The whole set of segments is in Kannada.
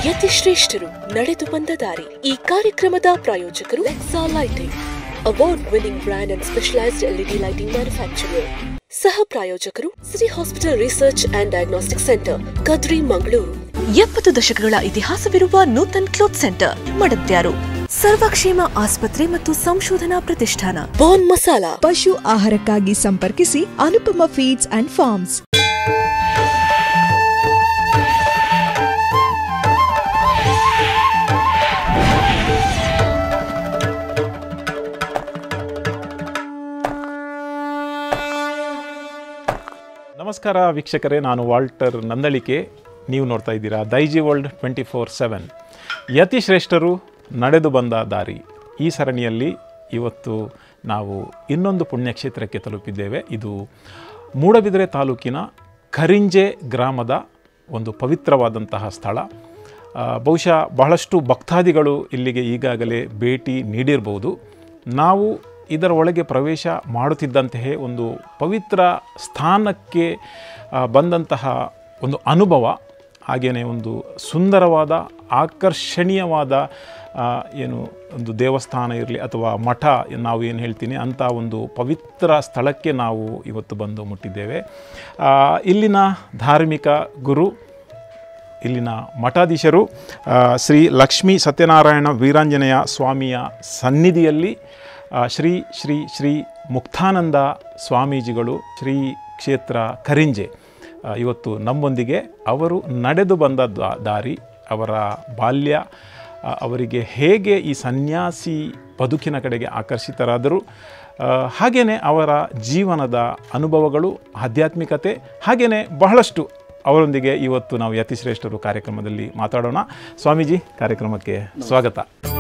ಯತಿ ಶ್ರೇಷ್ಠರು ನಡೆದು ಬಂದ ದಾರಿ ಈ ಕಾರ್ಯಕ್ರಮದ ಪ್ರಾಯೋಜಕರು Exa lighting award winning brand and specialised LED lighting manufacturer ಸಹ ಪ್ರಾಯೋಜಕರು city hospital research and diagnostic centre Kadri Mangaluru ಎಪ್ಪತ್ತು ದಶಕಗಳ ಇತಿಹಾಸವಿರುವ ನೂತನ್ ಕ್ಲೋತ್ ಸೆಂಟರ್ ಮಡದ್ಯಾರು ಸರ್ವಕ್ಷೇಮ ಆಸ್ಪತ್ರೆ ಮತ್ತು ಸಂಶೋಧನಾ ಪ್ರತಿಷ್ಠಾನ ಬಾನ್ ಮಸಾಲಾ ಪಶು ಆಹಾರಕ್ಕಾಗಿ ಸಂಪರ್ಕಿಸಿ ಅನುಪಮ ಫೀಡ್ಸ್ ಅಂಡ್ ಫಾರ್ಮ್ಸ್ ನಮಸ್ಕಾರ ವೀಕ್ಷಕರೇ ನಾನು ವಾಲ್ಟರ್ ನಂದಳಿಕೆ ನೀವು ನೋಡ್ತಾ ಇದ್ದೀರಾ Daiji world twenty four seven ಯತಿ ಶ್ರೇಷ್ಠರು ನಡೆದು ಬಂದ ದಾರಿ ಈ ಸರಣಿಯಲ್ಲಿ ಇವತ್ತು ನಾವು ಇನ್ನೊಂದು ಪುಣ್ಯಕ್ಷೇತ್ರಕ್ಕೆ ತಲುಪಿದ್ದೇವೆ ಇದು ಮೂಡಬಿದರೆ ತಾಲೂಕಿನ ಕರಿಂಜೆ ಗ್ರಾಮದ ಒಂದು ಪವಿತ್ರವಾದಂತಹ ಸ್ಥಳ ಆ, ಬಹುಶಃ ಬಹಳಷ್ಟು ಭಕ್ತಾದಿಗಳು ಇಲ್ಲಿಗೆ ಈಗಾಗಲೇ ಭೇಟಿ ನೀಡಿರ್ಬೋದು ನಾವು ಇದರ ಒಳಗೆ ಪ್ರವೇಶ ಮಾಡುತ್ತಿದ್ದಂತೆಯೇ ಒಂದು ಪವಿತ್ರ ಸ್ಥಾನಕ್ಕೆ ಆ, ಬಂದಂತಹ ಒಂದು ಅನುಭವ ಹಾಗೆಯೇ ಒಂದು ಸುಂದರವಾದ ಆಕರ್ಷಣೀಯವಾದ ಆ, ಏನು ಒಂದು ದೇವಸ್ಥಾನ ಇರಲಿ ಅಥವಾ ಮಠ ನಾವು ಏನು ಹೇಳ್ತೀನಿ ಅಂಥ ಒಂದು ಪವಿತ್ರ ಸ್ಥಳಕ್ಕೆ ನಾವು ಇವತ್ತು ಬಂದು ಮುಟ್ಟಿದ್ದೇವೆ ಆ, ಇಲ್ಲಿನ ಧಾರ್ಮಿಕ ಗುರು ಇಲ್ಲಿನ ಮಠಾಧೀಶರು ಆ, ಶ್ರೀ ಲಕ್ಷ್ಮೀ ಸತ್ಯನಾರಾಯಣ ವೀರಾಂಜನೇಯ ಸ್ವಾಮಿಯ ಸನ್ನಿಧಿಯಲ್ಲಿ ಆ, ಶ್ರೀ ಶ್ರೀ ಶ್ರೀ ಮುಕ್ತಾನಂದ ಸ್ವಾಮೀಜಿಗಳು ಶ್ರೀ ಕ್ಷೇತ್ರ ಕರಿಂಜೆ ಆ, ಇವತ್ತು ನಮ್ಮೊಂದಿಗೆ ಅವರು ನಡೆದು ಬಂದ ದಾ- ದಾರಿ ಅವರ ಬಾಲ್ಯ ಆ, ಅವರಿಗೆ ಹೇಗೆ ಈ ಸನ್ಯಾಸಿ ಬದುಕಿನ ಕಡೆಗೆ ಆಕರ್ಷಿತರಾದರು ಹಾಗೆಯೇ ಅವರ ಜೀವನದ ಅನುಭವಗಳು ಆಧ್ಯಾತ್ಮಿಕತೆ ಹಾಗೆಯೇ ಬಹಳಷ್ಟು ಅವರೊಂದಿಗೆ ಇವತ್ತು ನಾವು ಯತಿಶ್ರೇಷ್ಠರು ಕಾರ್ಯಕ್ರಮದಲ್ಲಿ ಮಾತಾಡೋಣ ಸ್ವಾಮೀಜಿ ಕಾರ್ಯಕ್ರಮಕ್ಕೆ ಸ್ವಾಗತ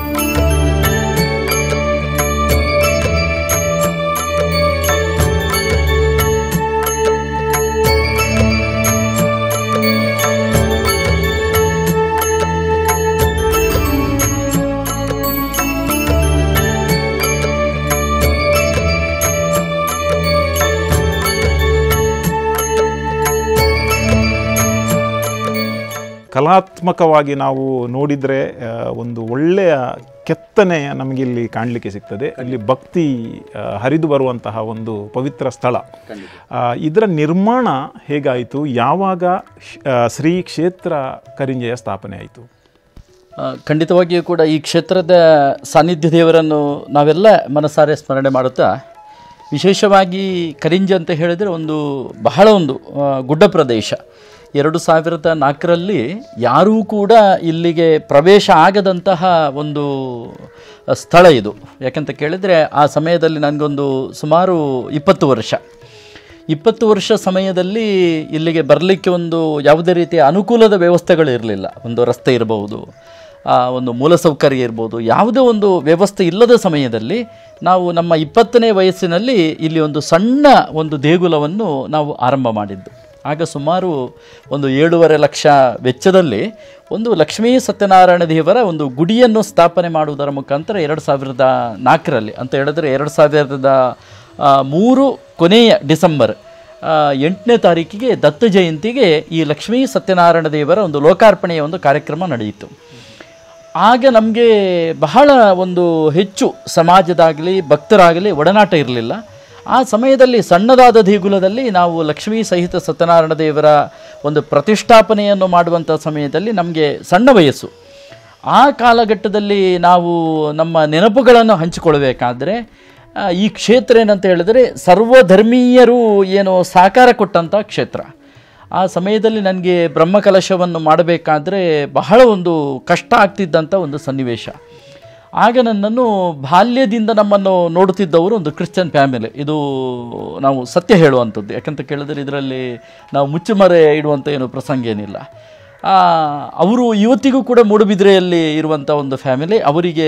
ಕಲಾತ್ಮಕವಾಗಿ ನಾವು ನೋಡಿದರೆ ಆ, ಒಂದು ಒಳ್ಳೆಯ ಕೆತ್ತನೆ ನಮಗಿಲ್ಲಿ ಕಾಣಲಿಕ್ಕೆ ಸಿಗ್ತದೆ ಇಲ್ಲಿ ಭಕ್ತಿ ಆ, ಹರಿದು ಬರುವಂತಹ ಒಂದು ಪವಿತ್ರ ಸ್ಥಳ ಆ, ಇದರ ನಿರ್ಮಾಣ ಹೇಗಾಯಿತು ಯಾವಾಗ ಶ್- ಆ, ಶ್ರೀ ಕ್ಷೇತ್ರ ಕರಿಂಜೆಯ ಸ್ಥಾಪನೆ ಆಯಿತು ಆ, ಖಂಡಿತವಾಗಿಯೂ ಕೂಡ ಈ ಕ್ಷೇತ್ರದ ಸಾನ್ನಿಧ್ಯ ದೇವರನ್ನು ನಾವೆಲ್ಲ ಮನಸಾರೆ ಸ್ಮರಣೆ ಮಾಡುತ್ತಾ ವಿಶೇಷವಾಗಿ ಕರಿಂಜ ಅಂತ ಹೇಳಿದರೆ ಒಂದು ಬಹಳ ಒಂದು ಆ, ಗುಡ್ಡ ಪ್ರದೇಶ ಎರಡು ಸಾವಿರದ ನಾಲ್ಕರಲ್ಲಿ ಯಾರೂ ಕೂಡ ಇಲ್ಲಿಗೆ ಪ್ರವೇಶ ಆಗದಂತಹ ಒಂದು ಸ್ಥಳ ಇದು ಯಾಕಂತ ಕೇಳಿದರೆ ಆ ಸಮಯದಲ್ಲಿ ನನಗೊಂದು ಸುಮಾರು ಇಪ್ಪತ್ತು ವರ್ಷ ಇಪ್ಪತ್ತು ವರ್ಷ ಸಮಯದಲ್ಲಿ ಇಲ್ಲಿಗೆ ಬರಲಿಕ್ಕೆ ಒಂದು ಯಾವುದೇ ರೀತಿಯ ಅನುಕೂಲದ ವ್ಯವಸ್ಥೆಗಳು ಇರಲಿಲ್ಲ ಒಂದು ರಸ್ತೆ ಇರಬಹುದು ಆ, ಒಂದು ಮೂಲಸೌಕರ್ಯ ಇರ್ಬೋದು ಯಾವುದೇ ಒಂದು ವ್ಯವಸ್ಥೆ ಇಲ್ಲದ ಸಮಯದಲ್ಲಿ ನಾವು ನಮ್ಮ ಇಪ್ಪತ್ತನೇ ವಯಸ್ಸಿನಲ್ಲಿ ಇಲ್ಲಿ ಒಂದು ಸಣ್ಣ ಒಂದು ದೇಗುಲವನ್ನು ನಾವು ಆರಂಭ ಮಾಡಿದ್ದು ಆಗ ಸುಮಾರು ಒಂದು ಏಳೂವರೆ ಲಕ್ಷ ವೆಚ್ಚದಲ್ಲಿ ಒಂದು ಲಕ್ಷ್ಮೀ ಸತ್ಯನಾರಾಯಣ ದೇವರ ಒಂದು ಗುಡಿಯನ್ನು ಸ್ಥಾಪನೆ ಮಾಡುವುದರ ಮುಖಾಂತರ ಎರಡು ಸಾವಿರದ ನಾಲ್ಕರಲ್ಲಿ ಅಂತ ಹೇಳಿದ್ರೆ ಎರಡು ಸಾವಿರದ ಆ, ಮೂರು ಕೊನೆಯ ಡಿಸೆಂಬರ್ ಆ, ಎಂಟನೇ ತಾರೀಕಿಗೆ ದತ್ತ ಜಯಂತಿಗೆ ಈ ಲಕ್ಷ್ಮೀ ಸತ್ಯನಾರಾಯಣ ದೇವರ ಒಂದು ಲೋಕಾರ್ಪಣೆಯ ಒಂದು ಕಾರ್ಯಕ್ರಮ ನಡೆಯಿತು ಆಗ ನಮಗೆ ಬಹಳ ಒಂದು ಹೆಚ್ಚು ಸಮಾಜದಾಗಲಿ ಭಕ್ತರಾಗಲಿ ಒಡನಾಟ ಇರಲಿಲ್ಲ ಆ ಸಮಯದಲ್ಲಿ ಸಣ್ಣದಾದ ದೇಗುಲದಲ್ಲಿ ನಾವು ಲಕ್ಷ್ಮೀ ಸಹಿತ ಸತ್ಯನಾರಾಯಣ ದೇವರ ಒಂದು ಪ್ರತಿಷ್ಠಾಪನೆಯನ್ನು ಮಾಡುವಂಥ ಸಮಯದಲ್ಲಿ ನಮಗೆ ಸಣ್ಣ ವಯಸ್ಸು ಆ ಕಾಲಘಟ್ಟದಲ್ಲಿ ನಾವು ನಮ್ಮ ನೆನಪುಗಳನ್ನು ಹಂಚಿಕೊಳ್ಬೇಕಾದ್ರೆ ಆ, ಈ ಕ್ಷೇತ್ರ ಏನಂತ ಹೇಳಿದರೆ ಸರ್ವಧರ್ಮೀಯರು ಏನು ಸಾಕಾರ ಕೊಟ್ಟಂಥ ಕ್ಷೇತ್ರ ಆ ಸಮಯದಲ್ಲಿ ನನಗೆ ಬ್ರಹ್ಮಕಲಶವನ್ನು ಮಾಡಬೇಕಾದ್ರೆ ಬಹಳ ಒಂದು ಕಷ್ಟ ಆಗ್ತಿದ್ದಂಥ ಒಂದು ಸನ್ನಿವೇಶ ಆಗ ನನ್ನನ್ನು ಬಾಲ್ಯದಿಂದ ನಮ್ಮನ್ನು ನೋಡುತ್ತಿದ್ದವರು ಒಂದು ಕ್ರಿಶ್ಚಿಯನ್ ಫ್ಯಾಮಿಲಿ ಇದು ನಾವು ಸತ್ಯ ಹೇಳುವಂಥದ್ದು ಯಾಕಂತ ಕೇಳಿದ್ರೆ ಇದರಲ್ಲಿ ನಾವು ಮುಚ್ಚುಮರೆ ಇಡುವಂಥ ಏನು ಪ್ರಸಂಗ ಏನಿಲ್ಲ ಆ, ಅವರು ಇವತ್ತಿಗೂ ಕೂಡ ಮೂಡುಬಿದ್ರೆಯಲ್ಲಿ ಇರುವಂಥ ಒಂದು ಫ್ಯಾಮಿಲಿ ಅವರಿಗೆ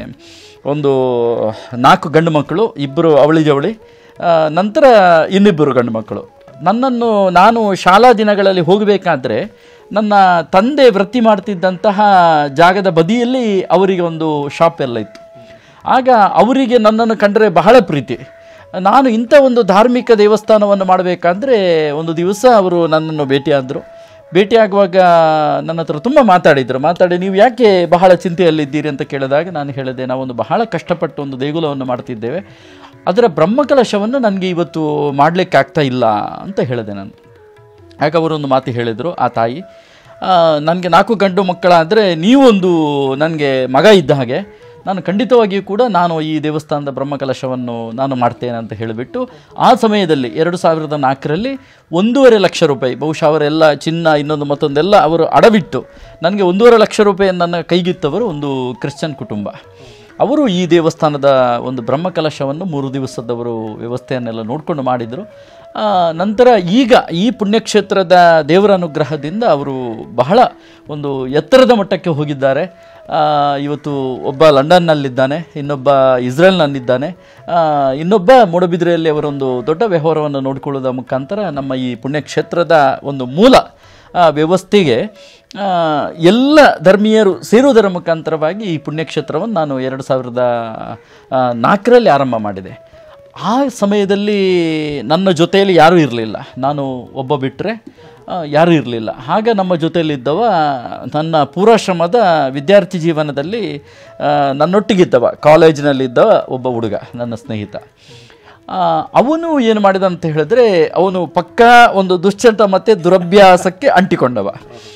ಒಂದು ನಾಲ್ಕು ಗಂಡು ಮಕ್ಕಳು ಇಬ್ಬರು ಅವಳಿ ಜವಳಿ ಆ, ನಂತರ ಇನ್ನಿಬ್ಬರು ಗಂಡು ಮಕ್ಕಳು ನನ್ನನ್ನು ನಾನು ಶಾಲಾ ದಿನಗಳಲ್ಲಿ ಹೋಗಬೇಕಾದ್ರೆ ನನ್ನ ತಂದೆ ವೃತ್ತಿ ಮಾಡ್ತಿದ್ದಂತಹ ಜಾಗದ ಬದಿಯಲ್ಲಿ ಅವರಿಗೆ ಒಂದು ಶಾಪ್ ಎಲ್ಲ ಇತ್ತು ಆಗ ಅವರಿಗೆ ನನ್ನನ್ನು ಕಂಡರೆ ಬಹಳ ಪ್ರೀತಿ ನಾನು ಇಂಥ ಒಂದು ಧಾರ್ಮಿಕ ದೇವಸ್ಥಾನವನ್ನು ಮಾಡಬೇಕಾದ್ರೆ ಒಂದು ದಿವಸ ಅವರು ನನ್ನನ್ನು ಭೇಟಿಯಾದರು ಭೇಟಿಯಾಗುವಾಗ ನನ್ನ ಹತ್ರ ತುಂಬ ಮಾತಾಡಿದರು ಮಾತಾಡಿ ನೀವು ಯಾಕೆ ಬಹಳ ಚಿಂತೆಯಲ್ಲಿದ್ದೀರಿ ಅಂತ ಕೇಳಿದಾಗ ನಾನು ಹೇಳಿದೆ ನಾವೊಂದು ಬಹಳ ಕಷ್ಟಪಟ್ಟು ಒಂದು ದೇಗುಲವನ್ನು ಮಾಡ್ತಿದ್ದೇವೆ ಅದರ ಬ್ರಹ್ಮಕಲಶವನ್ನು ನನಗೆ ಇವತ್ತು ಮಾಡಲಿಕ್ಕೆ ಆಗ್ತಾ ಇಲ್ಲ ಅಂತ ಹೇಳಿದೆ ನಾನು ಆಗ ಅವರೊಂದು ಮಾತು ಹೇಳಿದರು ಆ ತಾಯಿ ನನಗೆ ನಾಲ್ಕು ಗಂಡು ಮಕ್ಕಳಾದರೆ ನೀವೊಂದು ನನಗೆ ಮಗ ಇದ್ದ ಹಾಗೆ ನಾನು ಖಂಡಿತವಾಗಿಯೂ ಕೂಡ ನಾನು ಈ ದೇವಸ್ಥಾನದ ಬ್ರಹ್ಮಕಲಶವನ್ನು ನಾನು ಮಾಡ್ತೇನೆ ಅಂತ ಹೇಳಿಬಿಟ್ಟು ಆ ಸಮಯದಲ್ಲಿ ಎರಡು ಸಾವಿರದ ನಾಲ್ಕರಲ್ಲಿ ಒಂದೂವರೆ ಲಕ್ಷ ರೂಪಾಯಿ ಬಹುಶಃ ಅವರೆಲ್ಲ ಚಿನ್ನ ಇನ್ನೊಂದು ಮತ್ತೊಂದೆಲ್ಲ ಅವರು ಅಡವಿಟ್ಟು ನನಗೆ ಒಂದೂವರೆ ಲಕ್ಷ ರೂಪಾಯಿ ನನ್ನ ಕೈಗಿತ್ತವರು ಒಂದು ಕ್ರಿಶ್ಚಿಯನ್ ಕುಟುಂಬ ಅವರು ಈ ದೇವಸ್ಥಾನದ ಒಂದು ಬ್ರಹ್ಮಕಲಶವನ್ನು ಮೂರು ದಿವಸದವರು ವ್ಯವಸ್ಥೆಯನ್ನೆಲ್ಲ ನೋಡಿಕೊಂಡು ಮಾಡಿದರು ಆ, ನಂತರ ಈಗ ಈ ಪುಣ್ಯಕ್ಷೇತ್ರದ ದೇವರ ಅನುಗ್ರಹದಿಂದ ಅವರು ಬಹಳ ಒಂದು ಎತ್ತರದ ಮಟ್ಟಕ್ಕೆ ಹೋಗಿದ್ದಾರೆ ಆ, ಇವತ್ತು ಒಬ್ಬ ಲಂಡನ್ನಲ್ಲಿದ್ದಾನೆ ಇನ್ನೊಬ್ಬ ಇಸ್ರೇಲ್ನಲ್ಲಿದ್ದಾನೆ ಆ, ಇನ್ನೊಬ್ಬ ಮೂಡಬಿದ್ರೆಯಲ್ಲಿ ಅವರೊಂದು ದೊಡ್ಡ ವ್ಯವಹಾರವನ್ನು ನೋಡಿಕೊಳ್ಳೋದ ಮುಖಾಂತರ ನಮ್ಮ ಈ ಪುಣ್ಯಕ್ಷೇತ್ರದ ಒಂದು ಮೂಲ ಆ, ವ್ಯವಸ್ಥೆಗೆ ಆ, ಎಲ್ಲ ಧರ್ಮೀಯರು ಸೇರುವುದರ ಮುಖಾಂತರವಾಗಿ ಈ ಪುಣ್ಯಕ್ಷೇತ್ರವನ್ನು ನಾನು ಎರಡು ಸಾವಿರದ ಆ, ನಾಲ್ಕರಲ್ಲಿ ಆರಂಭ ಮಾಡಿದೆ ಆ ಸಮಯದಲ್ಲಿ ನನ್ನ ಜೊತೆಯಲ್ಲಿ ಯಾರೂ ಇರಲಿಲ್ಲ ನಾನು ಒಬ್ಬ ಬಿಟ್ಟರೆ ಯಾರೂ ಇರಲಿಲ್ಲ ಆಗ ನಮ್ಮ ಜೊತೆಯಲ್ಲಿದ್ದವ ನನ್ನ ಪೂರ್ವಾಶ್ರಮದ ವಿದ್ಯಾರ್ಥಿ ಜೀವನದಲ್ಲಿ ಆ, ನನ್ನೊಟ್ಟಿಗಿದ್ದವ ಕಾಲೇಜಿನಲ್ಲಿದ್ದವ ಒಬ್ಬ ಹುಡುಗ ನನ್ನ ಸ್ನೇಹಿತ ಆ, ಅವನು ಏನು ಮಾಡಿದ ಅಂತ ಹೇಳಿದ್ರೆ ಅವನು ಪಕ್ಕಾ ಒಂದು ದುಶ್ಚಟ ಮತ್ತು ದುರಭ್ಯಾಸಕ್ಕೆ ಅಂಟಿಕೊಂಡವ